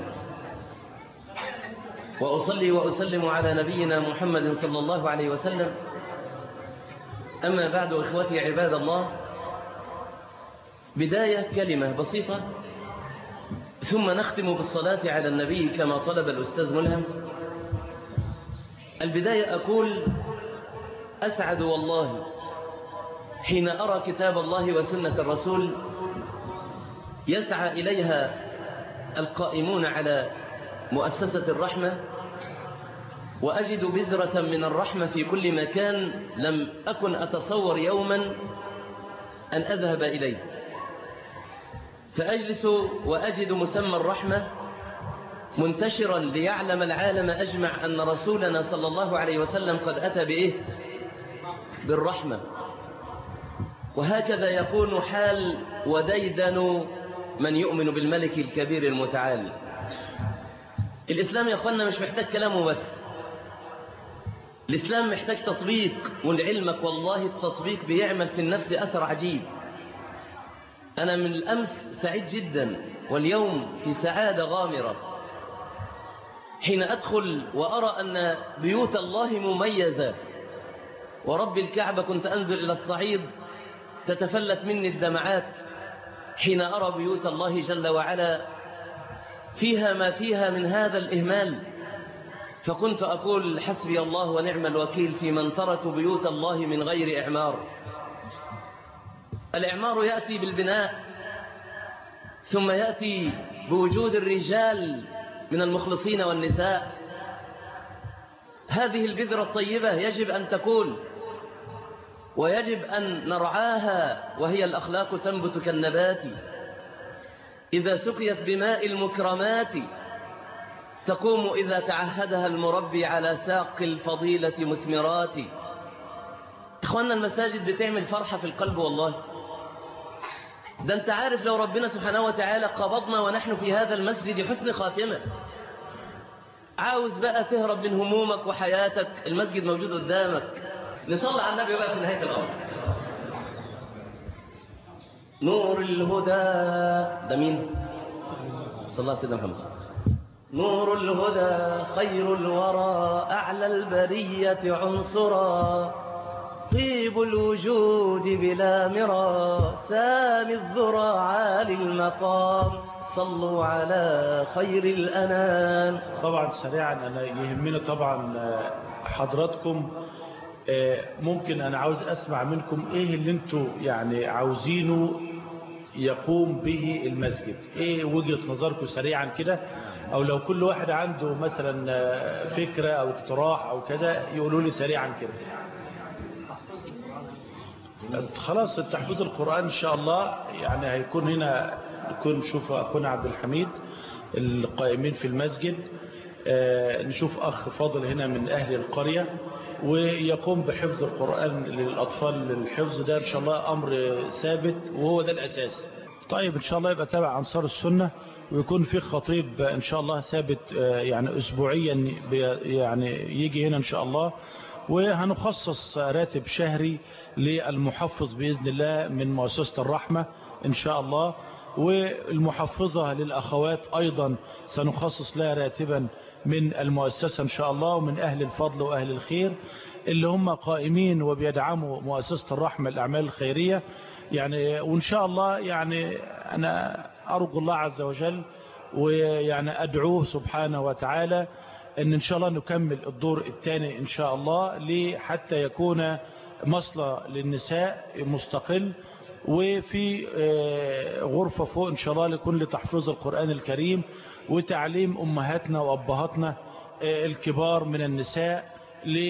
وأصلي وأسلم على نبينا محمد صلى الله عليه وسلم أما بعد إخوتي عباد الله بداية كلمة بسيطة ثم نختم بالصلاة على النبي كما طلب الأستاذ ملهم البداية أقول أسعد والله حين أرى كتاب الله وسنة الرسول يسعى إليها القائمون على مؤسسة الرحمة وأجد بذرة من الرحمة في كل مكان لم أكن أتصور يوما أن أذهب إليه فأجلس وأجد مسمى الرحمة منتشرا ليعلم العالم أجمع أن رسولنا صلى الله عليه وسلم قد أتى بإيه بالرحمة وهكذا يكون حال وديدن من يؤمن بالملك الكبير المتعال الإسلام يا أخوانا مش محتاج كلامه بس الإسلام محتاج تطبيق ولعلمك والله التطبيق بيعمل في النفس أثر عجيب أنا من الأمس سعيد جدا واليوم في سعادة غامرة حين أدخل وأرى أن بيوت الله مميزة ورب الكعبة كنت أنزل إلى الصعيد تتفلت مني الدمعات حين أرى بيوت الله جل وعلا فيها ما فيها من هذا الإهمال فكنت أقول حسبي الله ونعم الوكيل في من تركوا بيوت الله من غير إعمار الإعمار يأتي بالبناء ثم يأتي بوجود الرجال من المخلصين والنساء هذه البذرة الطيبة يجب أن تكون ويجب أن نرعاها وهي الأخلاق تنبت كالنبات إذا سقيت بماء المكرمات تقوم إذا تعهدها المربي على ساق الفضيلة مثمرات إخواننا المساجد بتعمل فرحة في القلب والله ده أنت عارف لو ربنا سبحانه وتعالى قبضنا ونحن في هذا المسجد حسن خاتمة عاوز بقى تهرب من همومك وحياتك المسجد موجود قدامك نصلي على النبي بقى في نهاية الأمر نور الهدى ده مين صلى الله عليه وسلم محمد نور الهدى خير الورى أعلى البرية عنصرا طيب الوجود بلا مرى سامي الذرى عالي المقام صلوا على خير الأنام طبعا سريعا أنا يهمني طبعا حضراتكم ممكن أنا عاوز أسمع منكم إيه اللي انتوا يعني عاوزينه يقوم به المسجد إيه وجهة نظركم سريعا كده أو لو كل واحد عنده مثلا فكرة أو اقتراح أو كذا يقولوا لي سريعا كده خلاص تحفيظ القرآن إن شاء الله يعني هيكون هنا يكون شوف أخونا عبد الحميد القائمين في المسجد نشوف أخ فاضل هنا من أهل القرية ويقوم بحفظ القرآن للأطفال للحفظ ده إن شاء الله أمر ثابت وهو ده الأساس طيب إن شاء الله يبقى تابع أنصار السنة ويكون في خطيب إن شاء الله ثابت يعني أسبوعيا يعني يجي هنا إن شاء الله وهنخصص راتب شهري للمحفظ بإذن الله من مؤسسة الرحمة إن شاء الله والمحفظة للأخوات أيضا سنخصص لها راتبا من المؤسسة إن شاء الله ومن أهل الفضل وأهل الخير اللي هم قائمين وبيدعموا مؤسسة الرحمة الأعمال الخيرية يعني وإن شاء الله يعني أنا أرجو الله عز وجل ويعني أدعوه سبحانه وتعالى أن إن شاء الله نكمل الدور الثاني إن شاء الله حتى يكون مصلى للنساء مستقل وفي غرفة فوق إن شاء الله يكون لتحفيظ القرآن الكريم وتعليم أمهاتنا وأبهاتنا الكبار من النساء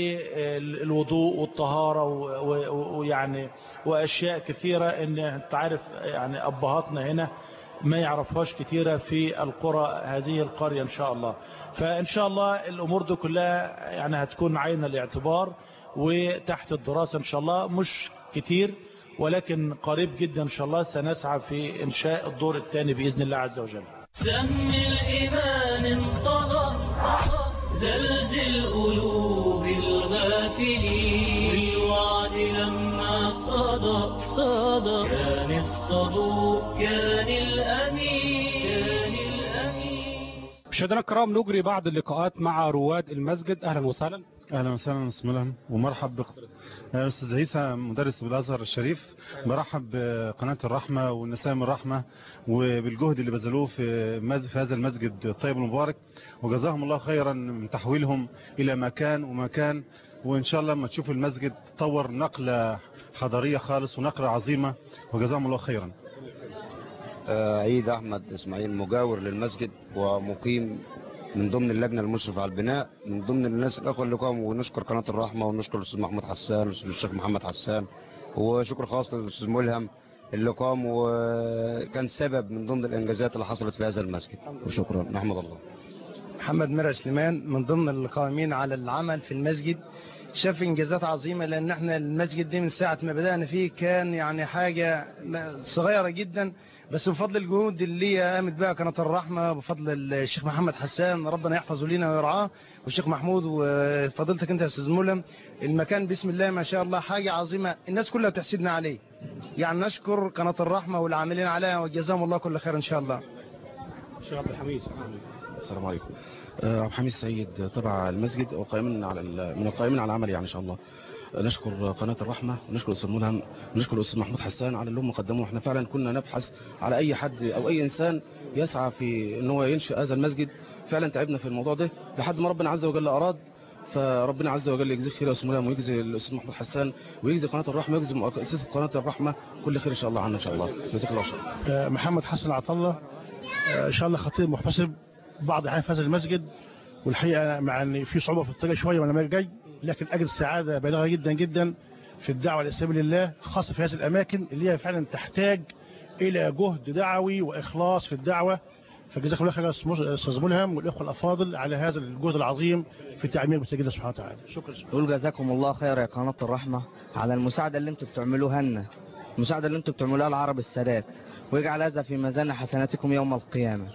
للوضوء والطهارة ويعني وأشياء كثيرة إن أنت عارف يعني أبهاتنا هنا ما يعرفهاش كثيرة في القرى هذه القرية إن شاء الله فإن شاء الله الأمور دي كلها يعني هتكون عين الاعتبار وتحت الدراسة إن شاء الله مش كتير ولكن قريب جدا إن شاء الله سنسعى في إنشاء الدور الثاني بإذن الله عز وجل سم الإيمان انطلق زلزل قلوب الغافلين بالوعد لما صدى صدى كان الصدوق كان الأمين كان الأمين مشاهدينا الكرام نجري بعض اللقاءات مع رواد المسجد أهلا وسهلا اهلا وسهلا بسم الله ومرحب بك استاذ عيسى مدرس بالازهر الشريف برحب بقناه الرحمه والنساء الرحمه وبالجهد اللي بذلوه في في هذا المسجد الطيب المبارك وجزاهم الله خيرا من تحويلهم الى مكان ومكان وان شاء الله لما تشوفوا المسجد تطور نقله حضاريه خالص ونقله عظيمه وجزاهم الله خيرا آه، عيد احمد اسماعيل مجاور للمسجد ومقيم من ضمن اللجنه المشرفه على البناء من ضمن الناس الاخوه اللي قاموا ونشكر قناه الرحمه ونشكر الاستاذ محمود حسان والشيخ محمد حسان وشكر خاص للاستاذ ملهم اللي قام وكان سبب من ضمن الانجازات اللي حصلت في هذا المسجد وشكرا نحمد الله محمد مرعي سليمان من ضمن القائمين على العمل في المسجد شاف انجازات عظيمه لان احنا المسجد ده من ساعه ما بدانا فيه كان يعني حاجه م- صغيره جدا بس بفضل الجهود اللي هي قامت بها قناه الرحمه بفضل الشيخ محمد حسان ربنا يحفظه لنا ويرعاه والشيخ محمود وفضيلتك انت يا استاذ ملهم المكان بسم الله ما شاء الله حاجه عظيمه الناس كلها تحسدنا عليه يعني نشكر قناه الرحمه والعاملين عليها وجزاهم الله كل خير ان شاء الله شيخ عبد الحميد السلام عليكم آه، عبد الحميد السيد تبع المسجد وقائمين على ال- من القائمين على العمل يعني ان شاء الله آه، نشكر قناة الرحمة ونشكر الأستاذ ملهم ونشكر الأستاذ محمود حسان على اللي هم قدموه احنا فعلا كنا نبحث على أي حد أو أي إنسان يسعى في ان هو ينشئ هذا المسجد فعلا تعبنا في الموضوع ده لحد ما ربنا عز وجل أراد فربنا عز وجل يجزيك خير يا أستاذ ملهم ويجزي الأستاذ محمود حسان ويجزي قناة الرحمة ويجزي مؤسسة قناة الرحمة كل خير إن شاء الله عنا إن شاء الله جزاك الله خير آه، محمد حسن عطله آه، ان شاء الله خطيب محتسب بعض الاحيان في هذا المسجد والحقيقه مع ان في صعوبه في الطريق شويه وانا جاي لكن اجد سعاده بالغه جدا جدا في الدعوه لاسلام لله خاصه في هذه الاماكن اللي هي فعلا تحتاج الى جهد دعوي واخلاص في الدعوه فجزاكم الله خير يا استاذ ملهم والاخوه الافاضل على هذا الجهد العظيم في تعمير مساجد الله سبحانه وتعالى شكرا نقول جزاكم الله خير يا قناة الرحمة على المساعدة اللي انتم بتعملوها لنا المساعدة اللي انتم بتعملوها لعرب السادات ويجعل هذا في ميزان حسناتكم يوم القيامة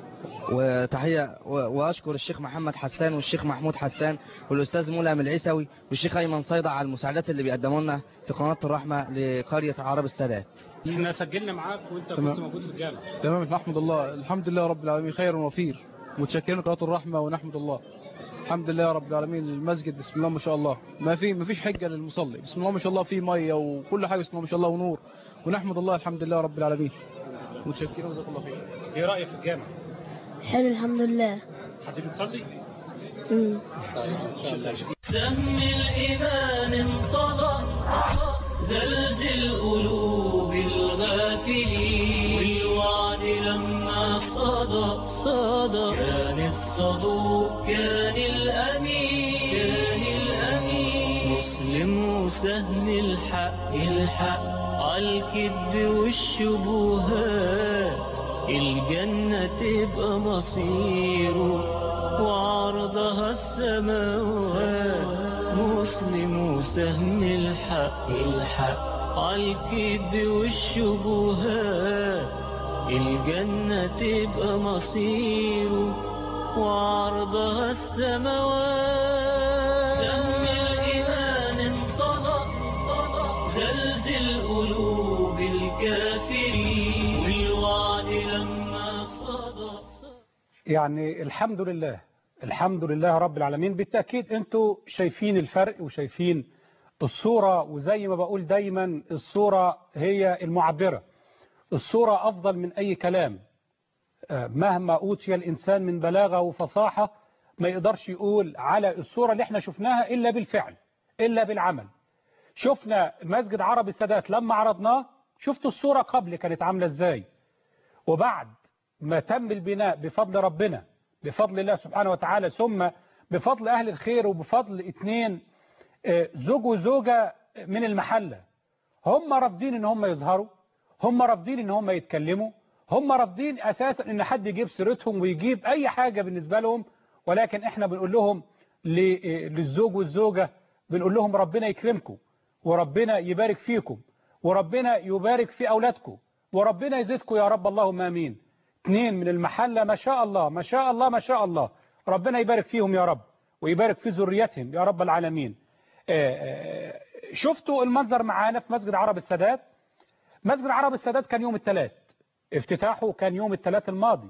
وتحية و- وأشكر الشيخ محمد حسان والشيخ محمود حسان والأستاذ ملهم العيسوي والشيخ أيمن صيدع على المساعدات اللي بيقدموا لنا في قناة الرحمة لقرية عرب السادات احنا سجلنا معاك وانت تمام. كنت موجود في الجامع تمام نحمد الله الحمد لله رب العالمين خير وفير متشكرين قناة الرحمة ونحمد الله الحمد لله رب العالمين المسجد بسم الله ما شاء الله ما في ما فيش حجة للمصلي بسم الله ما شاء الله في مية وكل حاجة بسم الله ما شاء الله ونور ونحمد الله الحمد لله رب العالمين متشكرين جزاك الله خير ايه رايك في الجامع حلو الحمد لله حد بتصلي مم. سم الإيمان انطلق زلزل قلوب الغافلين بالوعد لما صدى صدى كان الصدوق كان الأمين كان الأمين مسلم وسهل الحق الحق عالكذب والشبهات الجنة تبقى مصيره وعرضها السماوات مسلم وسهم الحق الحق عالكذب والشبهات الجنة تبقى مصيره وعرضها السماوات سهم الإيمان انطلق زلزل قلوب الكافرين والوعد لما صدى يعني الحمد لله الحمد لله رب العالمين بالتأكيد انتوا شايفين الفرق وشايفين الصورة وزي ما بقول دايما الصورة هي المعبرة الصورة أفضل من أي كلام آه، مهما أوتي الإنسان من بلاغة وفصاحة ما يقدرش يقول على الصورة اللي احنا شفناها إلا بالفعل إلا بالعمل شفنا مسجد عرب السادات لما عرضناه شفت الصورة قبل كانت عاملة ازاي وبعد ما تم البناء بفضل ربنا بفضل الله سبحانه وتعالى ثم بفضل أهل الخير وبفضل اتنين آه، زوج وزوجة من المحلة هم رافضين ان هم يظهروا هم رافضين ان هم يتكلموا هم رافضين اساسا ان حد يجيب سيرتهم ويجيب اي حاجة بالنسبة لهم ولكن احنا بنقول لهم ل- آه، للزوج والزوجة بنقول لهم ربنا يكرمكم وربنا يبارك فيكم وربنا يبارك في أولادكم وربنا يزيدكم يا رب اللهم آمين اثنين من المحلة ما شاء الله ما شاء الله ما شاء الله ربنا يبارك فيهم يا رب ويبارك في ذريتهم يا رب العالمين آه، آه، شفتوا المنظر معانا في مسجد عرب السادات مسجد عرب السادات كان يوم الثلاث افتتاحه كان يوم الثلاث الماضي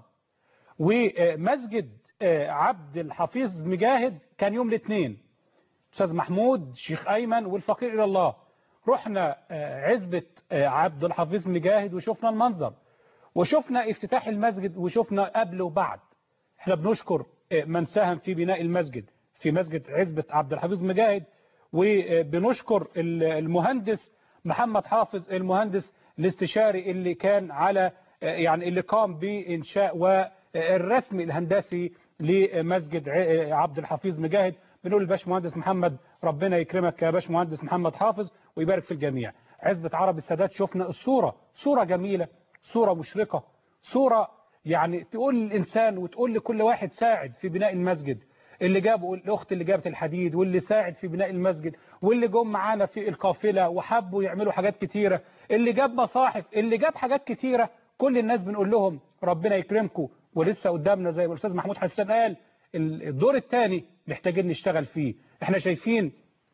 ومسجد آه، عبد الحفيظ مجاهد كان يوم الاثنين استاذ محمود شيخ ايمن والفقير الى الله رحنا آه، عزبة آه، عبد الحفيظ مجاهد وشفنا المنظر وشفنا افتتاح المسجد وشفنا قبل وبعد احنا بنشكر آه، من ساهم في بناء المسجد في مسجد عزبة عبد الحفيظ مجاهد وبنشكر ال- المهندس محمد حافظ المهندس الاستشاري اللي كان على يعني اللي قام بإنشاء والرسم الهندسي لمسجد ع- عبد الحفيظ مجاهد بنقول للباشمهندس محمد ربنا يكرمك يا باشمهندس محمد حافظ ويبارك في الجميع عزبة عرب السادات شفنا الصورة صورة جميلة صورة مشرقة صورة يعني تقول للإنسان وتقول لكل واحد ساعد في بناء المسجد اللي جابوا الأخت اللي جابت الحديد واللي ساعد في بناء المسجد واللي جم معانا في القافلة وحبوا يعملوا حاجات كتيرة اللي جاب مصاحف اللي جاب حاجات كتيرة كل الناس بنقول لهم ربنا يكرمكم ولسه قدامنا زي ما الأستاذ محمود حسان قال الدور الثاني محتاجين نشتغل فيه احنا شايفين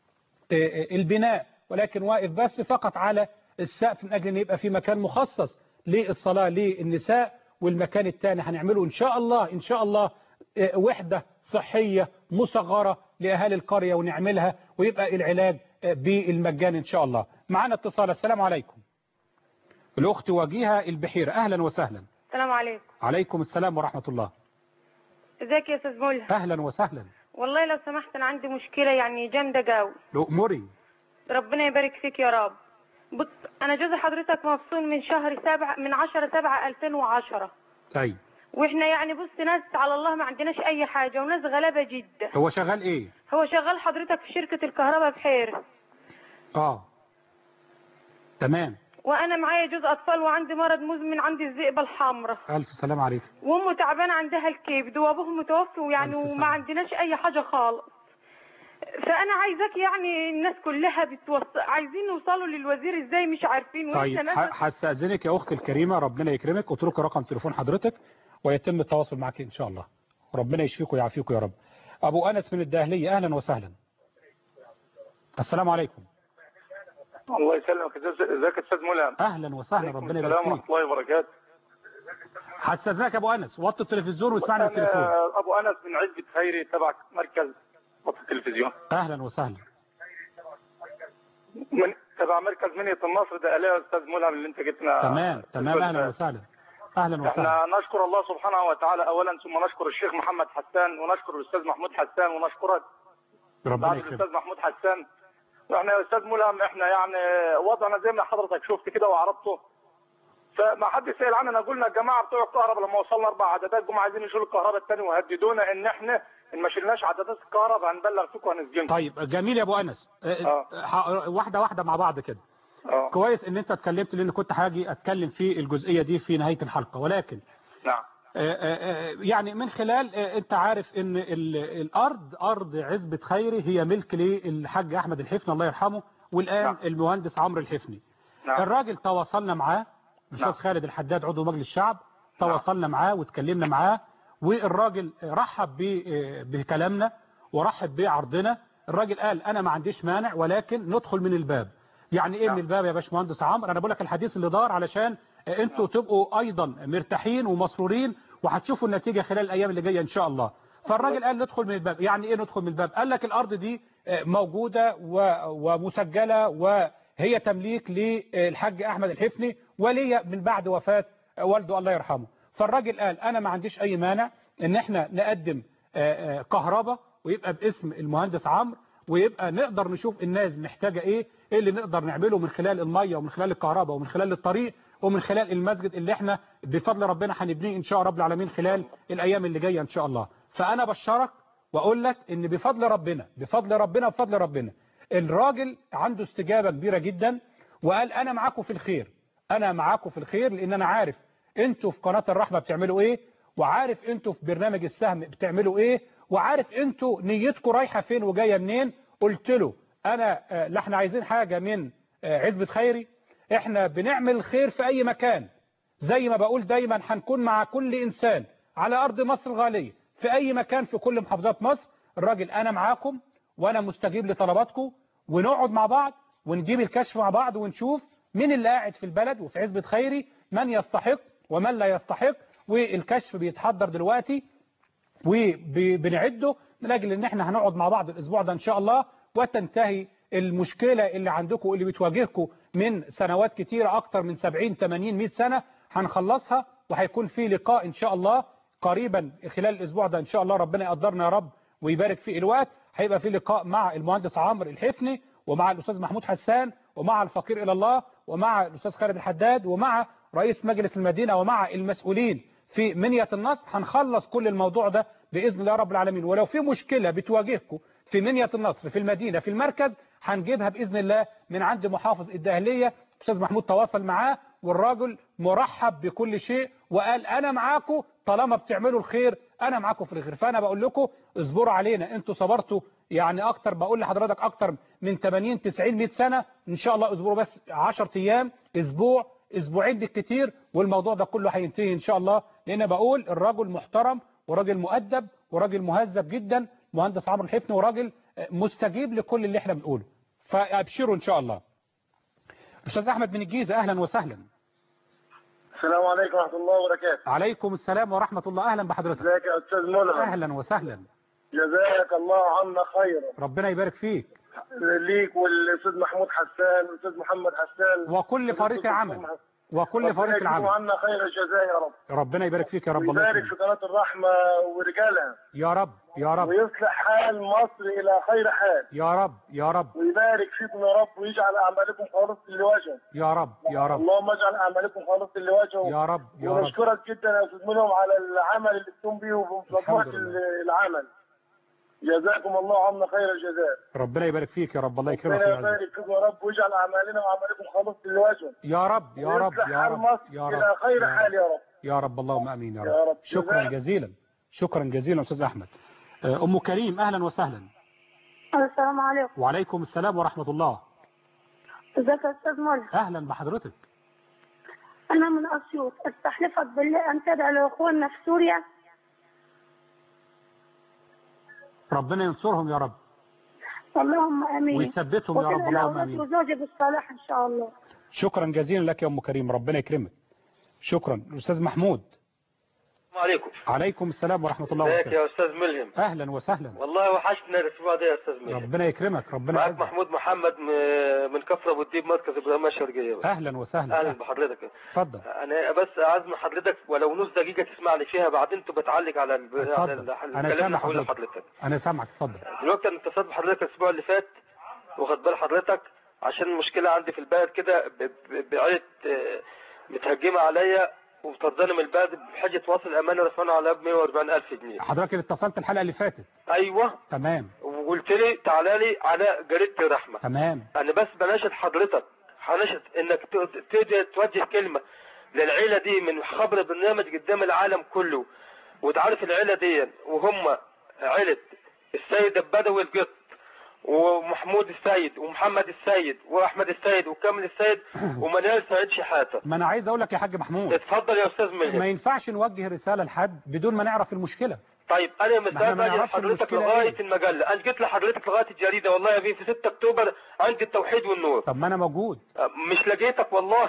البناء ولكن واقف بس فقط على السقف من أجل أن يبقى في مكان مخصص للصلاة للنساء والمكان الثاني هنعمله إن شاء الله إن شاء الله وحدة صحية مصغرة لأهالي القرية ونعملها ويبقى العلاج بالمجان إن شاء الله معنا اتصال السلام عليكم الأخت وجيهة البحيرة أهلا وسهلا السلام عليكم عليكم السلام ورحمة الله ازيك يا استاذ ملهم أهلا وسهلا والله لو سمحت انا عندي مشكله يعني جامده قوي أمري ربنا يبارك فيك يا رب بص انا جوز حضرتك مفصول من شهر سبعة من عشرة سبعة 2010 أي واحنا يعني بص ناس على الله ما عندناش اي حاجه وناس غلابه جدا هو شغال إيه هو شغال حضرتك في شركه الكهرباء بحير آه تمام وانا معايا جوز اطفال وعندي مرض مزمن عندي الذئبه الحمراء ألف سلام عليكم وامه تعبانه عندها الكبد وابوه متوفي ويعني وما عندناش اي حاجه خالص فانا عايزاك يعني الناس كلها بتوص... عايزين نوصلوا للوزير ازاي مش عارفين طيب ناس ح- هستأذنك يا أختي الكريمة ربنا يكرمك اتركي رقم تليفون حضرتك ويتم التواصل معك إن شاء الله ربنا يشفيك ويعافيك يا رب أبو أنس من الداهلية أهلا وسهلا السلام عليكم الله يسلمك ازيك يا استاذ ملهم أهلا وسهلا ربنا يبارك السلام فيك ورحمه الله وبركاته هستأذنك يا أبو أنس وطي التلفزيون واسمعني أنا بالتليفون ابو انس من عزبه خيري تبع مركز وسط التلفزيون أهلا وسهلا من تبع مركز منية النصر ده يا استاذ ملهم اللي انت جبتنا تمام تمام أهلا وسهلا أهلا وسهلا احنا نشكر الله سبحانه وتعالى اولا ثم نشكر الشيخ محمد حسان ونشكر الاستاذ محمود حسان ونشكرك ربنا بعد يكرمك الاستاذ محمود حسان واحنا يا استاذ ملهم احنا يعني وضعنا زي ما حضرتك شفت كده وعرضته فما حد سأل عننا قلنا الجماعه بتوع الكهرباء لما وصلنا اربع عددات جم عايزين يشيلوا الكهرباء الثاني وهددونا ان احنا ان ما شلناش عددات الكهرباء هنبلغ فيكم وهنسجنكم طيب جميل يا أبو أنس آه، ح- واحدة واحدة مع بعض كده اه كويس ان انت اتكلمت لان كنت هاجي اتكلم في الجزئية دي في نهاية الحلقة ولكن نعم آه، آه، آه، يعني من خلال آه، انت عارف ان ال- الارض ارض عزبة خيري هي ملك للحاج احمد الحفني الله يرحمه والان نعم. المهندس عمرو الحفني نعم. الراجل تواصلنا معاه الاستاذ نعم. خالد الحداد عضو مجلس الشعب تواصلنا معاه واتكلمنا معاه والراجل رحب ب- آه، بكلامنا ورحب بعرضنا الراجل قال انا ما عنديش مانع ولكن ندخل من الباب يعني ايه من الباب يا باشمهندس عمرو انا بقول لك الحديث اللي دار علشان آه، انتوا تبقوا ايضا مرتاحين ومسرورين وهتشوفوا النتيجة خلال الايام اللي جايه ان شاء الله فالراجل قال ندخل من الباب يعني ايه ندخل من الباب قال لك الارض دي آه، موجودة و- ومسجلة وهي تمليك للحاج احمد الحفني ولي من بعد وفاة والده الله يرحمه فالراجل قال انا ما عنديش اي مانع ان احنا نقدم آه، آه، كهرباء ويبقى باسم المهندس عمرو ويبقى نقدر نشوف الناس محتاجة ايه ايه اللي نقدر نعمله من خلال المية ومن خلال الكهرباء ومن خلال الطريق ومن خلال المسجد اللي احنا بفضل ربنا هنبنيه ان شاء رب العالمين خلال الايام اللي جايه ان شاء الله فانا بشرك واقول لك ان بفضل ربنا بفضل ربنا بفضل ربنا الراجل عنده استجابة كبيرة جدا وقال انا معاكم في الخير انا معاكم في الخير لان انا عارف انتوا في قناة الرحمة بتعملوا ايه وعارف انتوا في برنامج السهم بتعملوا ايه وعارف انتوا نيتكم رايحة فين وجاية منين قلت له انا آه، لا احنا عايزين حاجة من آه، عزبة خيري احنا بنعمل خير في اي مكان زي ما بقول دايما هنكون مع كل انسان على ارض مصر الغالية في اي مكان في كل محافظات مصر الراجل انا معاكم وانا مستجيب لطلباتكم ونقعد مع بعض ونجيب الكشف مع بعض ونشوف مين اللي قاعد في البلد وفي عزبة خيري من يستحق ومن لا يستحق والكشف بيتحضر دلوقتي وبنعده من اجل ان احنا هنقعد مع بعض الاسبوع ده ان شاء الله وتنتهي المشكلة اللي عندكم واللي بتواجهكم من سنوات كتيرة اكتر من 70 80 100 سنة هنخلصها وهيكون في لقاء ان شاء الله قريبا خلال الاسبوع ده ان شاء الله ربنا يقدرنا يا رب ويبارك في الوقت هيبقى في لقاء مع المهندس عمرو الحفني ومع الاستاذ محمود حسان ومع الفقير الى الله ومع الاستاذ خالد الحداد ومع رئيس مجلس المدينه ومع المسؤولين في منيه النصر هنخلص كل الموضوع ده باذن الله رب العالمين ولو في مشكله بتواجهكم في منيه النصر في المدينه في المركز هنجيبها باذن الله من عند محافظ الدهليه الاستاذ محمود تواصل معاه والراجل مرحب بكل شيء وقال انا معاكم طالما بتعملوا الخير انا معاكم في الخير فانا بقول لكم اصبروا علينا انتوا صبرتوا يعني اكتر بقول لحضرتك اكتر من 80 90 100 سنه ان شاء الله اصبروا بس 10 ايام اسبوع اسبوعين بالكتير والموضوع ده كله هينتهي ان شاء الله لان بقول الراجل محترم وراجل مؤدب وراجل مهذب جدا مهندس عمرو الحفني وراجل مستجيب لكل اللي احنا بنقوله فابشروا ان شاء الله استاذ احمد من الجيزه اهلا وسهلا السلام عليكم ورحمة الله وبركاته عليكم السلام ورحمة الله اهلا بحضرتك ازيك يا استاذ ملهم اهلا وسهلا جزاك الله عنا خيرا ربنا يبارك فيك ليك والاستاذ محمود حسان والاستاذ محمد حسان وكل فريق العمل وكل فريق ربنا العمل عنا خير الجزاء يا رب ربنا يبارك فيك يا رب الله ويبارك يكرمك في قناة الرحمة ورجالها يا رب يا رب ويصلح حال مصر إلى خير حال يا رب يا رب ويبارك فيكم يا رب ويجعل أعمالكم خالصة لوجهه يا رب يا رب اللهم اجعل أعمالكم خالصة لوجهه يا رب يا رب ونشكرك جدا يا أستاذ منهم على العمل اللي بتقوم بيه وفي مجموعة الحمد لله. العمل جزاكم الله عنا خير الجزاء ربنا يبارك فيك يا رب الله يكرمك ربنا يا عزيز يبارك فيكم يا رب ويجعل أعمالنا وأعمالكم خالصة لوجهه يا رب يا رب ويصلح يا حال رب مصر يا إلى رب خير يا رب. حال يا رب يا رب اللهم امين يا رب, يا رب. شكرا جزاك. جزيلا شكرا جزيلا استاذ احمد آه، ام كريم اهلا وسهلا السلام عليكم وعليكم السلام ورحمة الله ازيك يا استاذ مولى اهلا بحضرتك انا من اسيوط استحلفك بالله ان تدعو لاخواننا في سوريا ربنا ينصرهم يا رب اللهم امين ويثبتهم يا رب وكل اللهم الأولاد امين وزوجي بالصلاح ان شاء الله شكرا جزيلا لك يا ام كريم ربنا يكرمك شكرا الاستاذ محمود السلام عليكم عليكم السلام ورحمة الله ازيك وبركاته يا استاذ ملهم اهلا وسهلا والله وحشتنا الاسبوع ده يا استاذ ملهم ربنا يكرمك ربنا معاك يعزك محمود محمد م- من كفر ابو الديب مركز ابراهيم الشرقيه بقى. اهلا وسهلا اهلا بحضرتك اتفضل انا بس عايز من حضرتك ولو نص دقيقه تسمعني فيها بعدين تبقى تعلق على الب... على اتفضل ال- انا الكلام اللي سامع هقوله حضرتك لحضرتك انا سامعك اتفضل دلوقتي انا اتصلت بحضرتك الاسبوع اللي فات واخد بال حضرتك عشان مشكله عندي في البلد كده ب- ب- بعيله آه، متهجمه عليا وطرداني من البلد بحجه واصل امانه رفعنا عليها ب 140 الف جنيه حضرتك اللي اتصلت الحلقة اللي فاتت ايوه تمام وقلت لي تعالى لي على جريده الرحمه تمام انا بس بناشد حضرتك هناشد انك ت- تقدر توجه كلمه للعيله دي من خبر برنامج قدام العالم كله وتعرف العيله دي وهم عيله السيد البدوي القط ومحمود السيد ومحمد السيد واحمد السيد وكامل السيد ومنال سعيد شحاته ما انا عايز اقول لك يا حاج محمود اتفضل يا استاذ ما ملهم ينفعش نوجه رسالة لحد بدون ما نعرف المشكلة طيب انا ما احنا مثال ما باجي نعرفش لحضرتك المشكلة لغايه ايه. المجله انا جيت لحضرتك لغايه الجريده والله يا بيه في 6 اكتوبر عندي التوحيد والنور طب ما انا موجود مش لقيتك والله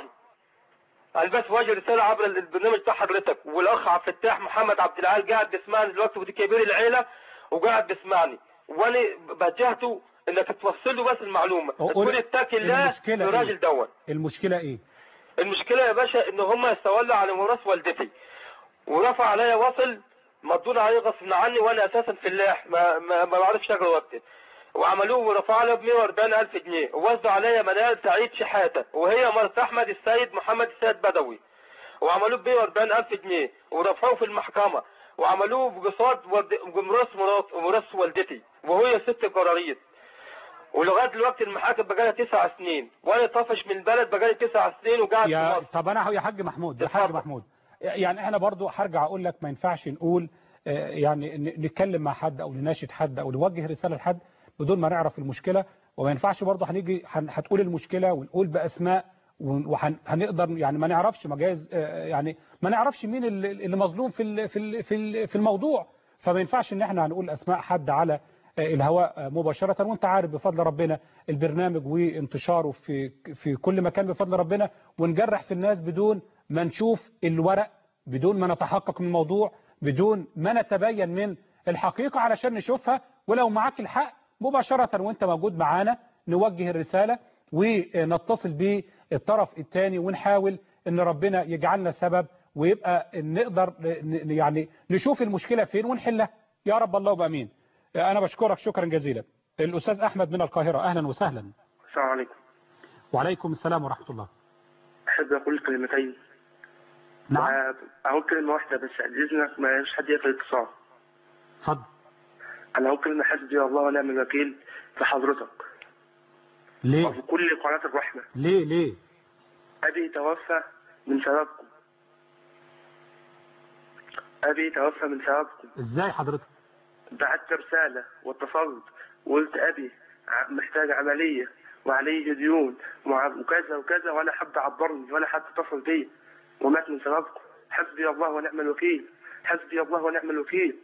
انا بس واجه رساله عبر البرنامج بتاع حضرتك والاخ عبد الفتاح محمد عبد العال قاعد بيسمعني دلوقتي ودي كبير العيله وقاعد بيسمعني وانا بوجهته انك توصل له بس المعلومه قول- تقول اتقي الله المشكلة ايه؟ الراجل دون المشكلة ايه المشكله يا باشا ان هم استولوا على ميراث والدتي ورفع عليا وصل مردود عليه غصب عني وانا اساسا فلاح ما ما, ما بعرفش اشتغل وقتي وعملوه ورفع له ب 140 الف جنيه ووزعوا عليا منال سعيد شحاته وهي مرت احمد السيد محمد السيد بدوي وعملوه ب 140 الف جنيه ورفعوه في المحكمه وعملوه بقصاد ود- بميراث مرات وميراث والدتي وهي ست قراريط ولغايه دلوقتي المحاكم بقالها تسع سنين وانا طافش من البلد بقالي تسع سنين وقاعد في يا مصر طب انا يا حاج محمود يا حاج محمود يعني احنا برضو هرجع اقول لك ما ينفعش نقول آه، يعني ن- نتكلم مع حد او نناشد حد او نوجه رساله لحد بدون ما نعرف المشكله وما ينفعش برضو هنيجي هن- هتقول المشكله ونقول باسماء وهنقدر يعني ما نعرفش ما جايز آه، يعني ما نعرفش مين اللي اللي مظلوم في ال- في ال- في ال- في الموضوع فما ينفعش ان احنا هنقول اسماء حد على آه، الهواء آه، مباشرة وانت عارف بفضل ربنا البرنامج وانتشاره في في كل مكان بفضل ربنا ونجرح في الناس بدون ما نشوف الورق بدون ما نتحقق من الموضوع بدون ما نتبين من الحقيقة علشان نشوفها ولو معاك الحق مباشرة وانت موجود معانا نوجه الرسالة ونتصل بالطرف الثاني ونحاول ان ربنا يجعلنا سبب ويبقى نقدر ن- يعني نشوف المشكلة فين ونحلها يا رب اللهم امين أنا بشكرك شكرا جزيلا الأستاذ أحمد من القاهرة أهلا وسهلا السلام عليكم وعليكم السلام ورحمة الله أحب أقول كلمتين نعم أقول كلمة واحدة بس بعد إذنك ما يش حد يقفل الاتصال اتفضل أنا أقول كلمة حسبي الله ونعم الوكيل في حضرتك ليه وفي كل قناة الرحمة ليه ليه أبي توفى من سببكم أبي توفى من سببكم ازاي حضرتك بعت رسالة واتصلت وقلت أبي ع- محتاج عملية وعليه ديون وع- وكذا وكذا ولا حد عبرني ولا حد اتصل بي ومات من سببكم حسبي الله ونعم الوكيل حسبي الله ونعم الوكيل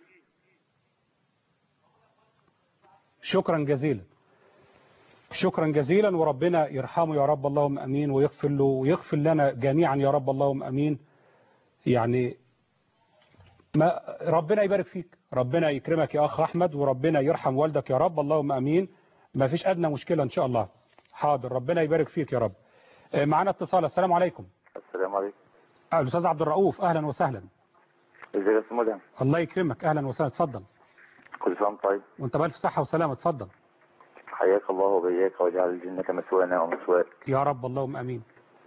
شكرا جزيلا شكرا جزيلا وربنا يرحمه يا رب اللهم امين ويغفر له ويغفر لنا جميعا يا رب اللهم امين يعني ما ربنا يبارك فيك ربنا يكرمك يا اخ احمد وربنا يرحم والدك يا رب اللهم امين ما فيش ادنى مشكله ان شاء الله حاضر ربنا يبارك فيك يا رب آه، معانا اتصال السلام عليكم السلام عليكم آه، الاستاذ عبد الرؤوف اهلا وسهلا ازيك يا استاذ مدهم الله يكرمك اهلا وسهلا اتفضل كل سنه وأنت طيب وانت بالف صحه وسلامه اتفضل حياك الله وبياك وجعل الجنة مثوانا ومثواك يا رب اللهم امين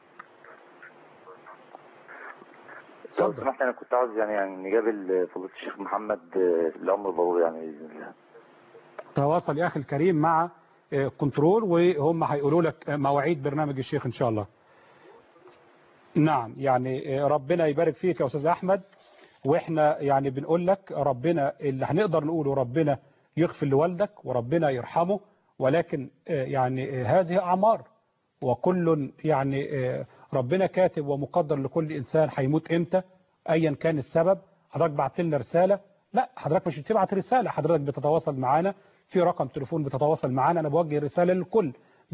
لو سمحت انا كنت عاوز يعني يعني نقابل فضيلة الشيخ محمد آه، الامر ضروري يعني باذن الله تواصل يا اخي الكريم مع آه، كنترول وهم هيقولوا لك آه، مواعيد برنامج الشيخ ان شاء الله نعم يعني آه، ربنا يبارك فيك يا استاذ احمد واحنا يعني بنقول لك ربنا اللي هنقدر نقوله ربنا يغفر لوالدك وربنا يرحمه ولكن آه، يعني آه، هذه اعمار وكل يعني آه، ربنا كاتب ومقدر لكل انسان هيموت امتى ايا كان السبب حضرتك بعت لنا رساله لا حضرتك مش بتبعت رساله حضرتك بتتواصل معانا في رقم تليفون بتتواصل معانا انا بوجه رساله للكل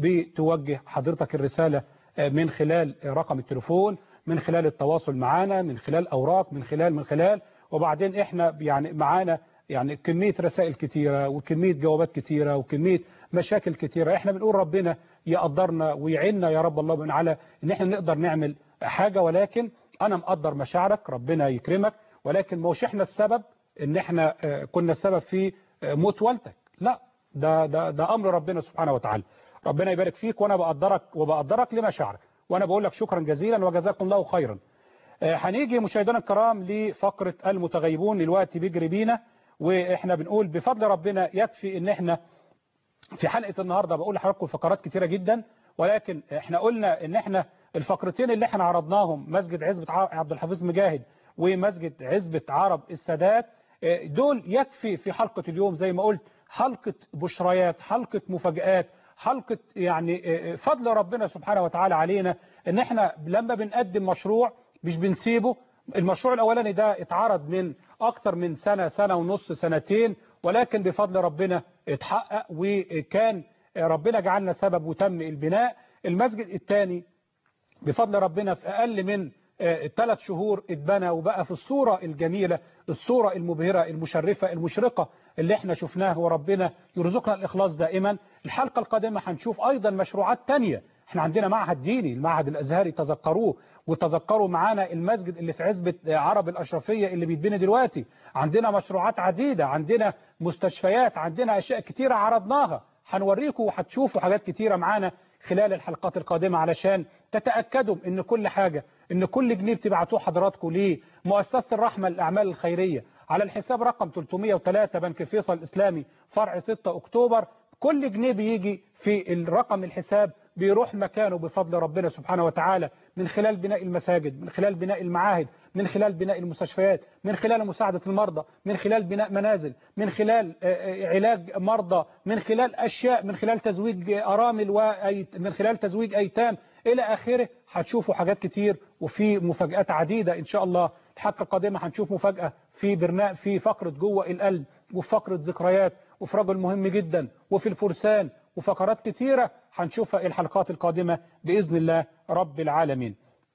بتوجه حضرتك الرساله آه، من خلال آه، رقم التليفون من خلال التواصل معانا من خلال اوراق من خلال من خلال وبعدين احنا يعني معانا يعني كمية رسائل كتيرة وكمية جوابات كتيرة وكمية مشاكل كتيرة احنا بنقول ربنا يقدرنا ويعيننا يا رب الله من على ان احنا نقدر نعمل حاجة ولكن انا مقدر مشاعرك ربنا يكرمك ولكن مش احنا السبب ان احنا آه، كنا السبب في آه، موت والدك لا ده, ده, ده امر ربنا سبحانه وتعالى ربنا يبارك فيك وانا بقدرك وبقدرك لمشاعرك وانا بقول لك شكرا جزيلا وجزاكم الله خيرا آه، هنيجي مشاهدينا الكرام لفقرة المتغيبون الوقت بيجري بينا واحنا بنقول بفضل ربنا يكفي ان احنا في حلقة النهاردة بقول لحضراتكم فقرات كتيرة جدا ولكن احنا قلنا ان احنا الفقرتين اللي احنا عرضناهم مسجد عزبة ع- عبد الحفيظ مجاهد ومسجد عزبة عرب السادات اه، دول يكفي في حلقة اليوم زي ما قلت حلقة بشريات حلقة مفاجآت حلقة يعني اه، اه، فضل ربنا سبحانه وتعالى علينا ان احنا لما بنقدم مشروع مش بنسيبه المشروع الاولاني ده اتعرض من اكتر من سنة سنة ونص سنتين ولكن بفضل ربنا اتحقق وكان ربنا جعلنا سبب وتم البناء المسجد الثاني بفضل ربنا في أقل من ثلاث شهور اتبنى وبقى في الصورة الجميلة الصورة المبهرة المشرفة المشرقة اللي احنا شفناه وربنا يرزقنا الإخلاص دائما الحلقة القادمة هنشوف أيضا مشروعات تانية احنا عندنا معهد ديني المعهد الأزهري تذكروه وتذكروا معانا المسجد اللي في عزبة عرب الأشرفية اللي بيتبني دلوقتي عندنا مشروعات عديدة عندنا مستشفيات عندنا أشياء كتيرة عرضناها هنوريكم وهتشوفوا حاجات كتيرة معانا خلال الحلقات القادمة علشان تتأكدوا ان كل حاجة ان كل جنيه بتبعتوه حضراتكم لمؤسسة الرحمة للأعمال الخيرية على الحساب رقم 303 بنك فيصل الإسلامي فرع 6 أكتوبر كل جنيه بيجي في الرقم الحساب بيروح مكانه بفضل ربنا سبحانه وتعالى من خلال بناء المساجد من خلال بناء المعاهد من خلال بناء المستشفيات من خلال مساعدة المرضى من خلال بناء منازل من خلال علاج مرضى من خلال أشياء من خلال تزويج أرامل ومن خلال تزويج أيتام إلى آخره هتشوفوا حاجات كتير وفي مفاجآت عديدة إن شاء الله الحلقة القادمة هنشوف مفاجأة في برنامج في فقرة جوه القلب وفي فقرة ذكريات وفي رجل مهم جدا وفي الفرسان وفقرات كتيرة هنشوفها الحلقات القادمة بإذن الله رب العالمين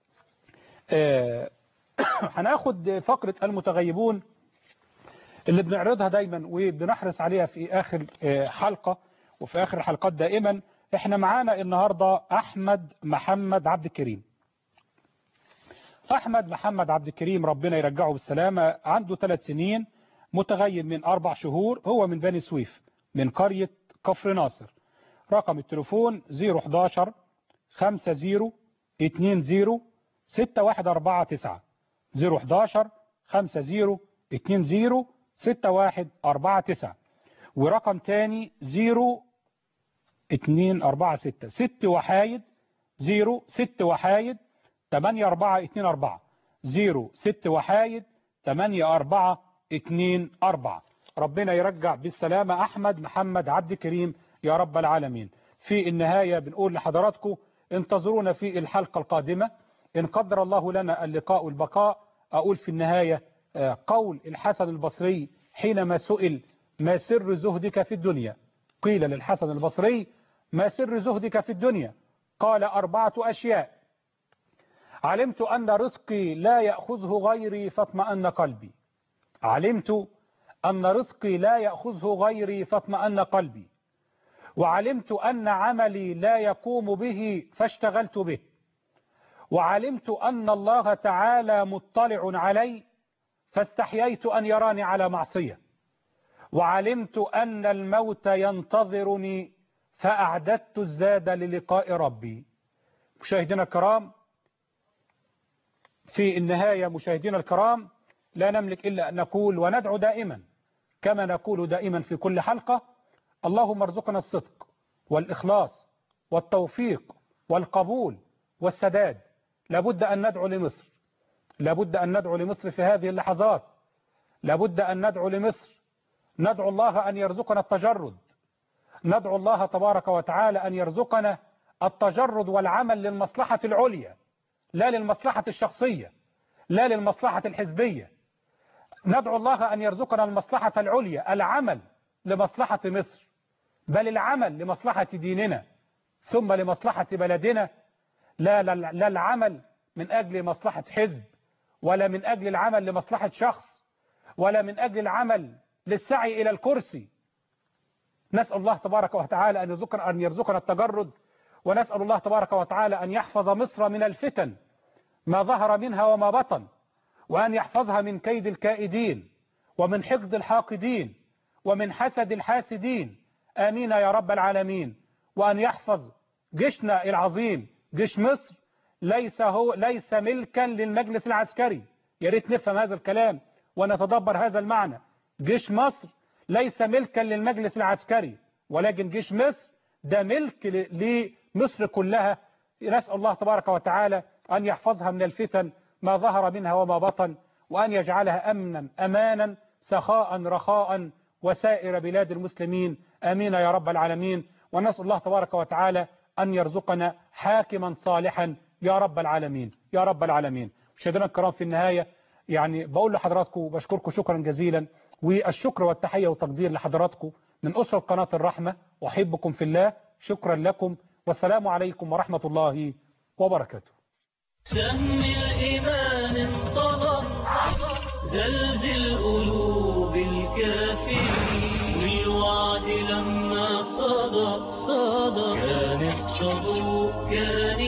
آه هناخد فقرة المتغيبون اللي بنعرضها دايما وبنحرص عليها في آخر آه حلقة وفي آخر الحلقات دائما احنا معانا النهاردة أحمد محمد عبد الكريم أحمد محمد عبد الكريم ربنا يرجعه بالسلامة عنده ثلاث سنين متغيب من أربع شهور هو من بني سويف من قرية كفر ناصر رقم التليفون 011 50 20 6149 011 50 20 6149 ورقم تاني 0 2 4 6 6 وحايد 0 6 وحايد 8 4 2 4 0 6 وحايد 8 4 2 4 ربنا يرجع بالسلامة أحمد محمد عبد الكريم يا رب العالمين في النهاية بنقول لحضراتكم انتظرونا في الحلقة القادمة إن قدر الله لنا اللقاء والبقاء أقول في النهاية قول الحسن البصري حينما سئل ما سر زهدك في الدنيا قيل للحسن البصري ما سر زهدك في الدنيا قال أربعة أشياء علمت أن رزقي لا يأخذه غيري فاطمأن قلبي علمت أن رزقي لا يأخذه غيري فاطمأن قلبي وعلمت أن عملي لا يقوم به فاشتغلت به وعلمت أن الله تعالى مطلع علي فاستحييت أن يراني على معصية وعلمت أن الموت ينتظرني فأعددت الزاد للقاء ربي مشاهدينا الكرام في النهاية مشاهدينا الكرام لا نملك إلا أن نقول وندعو دائما كما نقول دائما في كل حلقة اللهم ارزقنا الصدق والإخلاص والتوفيق والقبول والسداد لابد أن ندعو لمصر لابد أن ندعو لمصر في هذه اللحظات لابد أن ندعو لمصر ندعو الله أن يرزقنا التجرد ندعو الله تبارك وتعالى أن يرزقنا التجرد والعمل للمصلحة العليا لا للمصلحة الشخصية لا للمصلحة الحزبية ندعو الله أن يرزقنا المصلحة العليا العمل لمصلحة مصر بل العمل لمصلحة ديننا ثم لمصلحة بلدنا لا, لا, لا العمل من أجل مصلحة حزب ولا من أجل العمل لمصلحة شخص ولا من أجل العمل للسعي إلى الكرسي نسأل الله تبارك وتعالى أن يرزقنا, أن يرزقنا التجرد ونسأل الله تبارك وتعالى أن يحفظ مصر من الفتن ما ظهر منها وما بطن وأن يحفظها من كيد الكائدين ومن حقد الحاقدين ومن حسد الحاسدين آمين يا رب العالمين وأن يحفظ جيشنا العظيم جيش مصر ليس هو ليس ملكا للمجلس العسكري يا ريت نفهم هذا الكلام ونتدبر هذا المعنى جيش مصر ليس ملكا للمجلس العسكري ولكن جيش مصر ده ملك لمصر كلها نسأل الله تبارك وتعالى أن يحفظها من الفتن ما ظهر منها وما بطن وأن يجعلها أمنا أمانا سخاء رخاء وسائر بلاد المسلمين آمين يا رب العالمين ونسأل الله تبارك وتعالى أن يرزقنا حاكما صالحا يا رب العالمين يا رب العالمين مشاهدينا الكرام في النهاية يعني بقول لحضراتكم بشكركم شكرا جزيلا والشكر والتحية والتقدير لحضراتكم من أسرة قناة الرحمة وأحبكم في الله شكرا لكم والسلام عليكم ورحمة الله وبركاته سهم الإيمان انطلق زلزل قلوب الكافرين والوعد لما صدى صدى كان الصدوق كان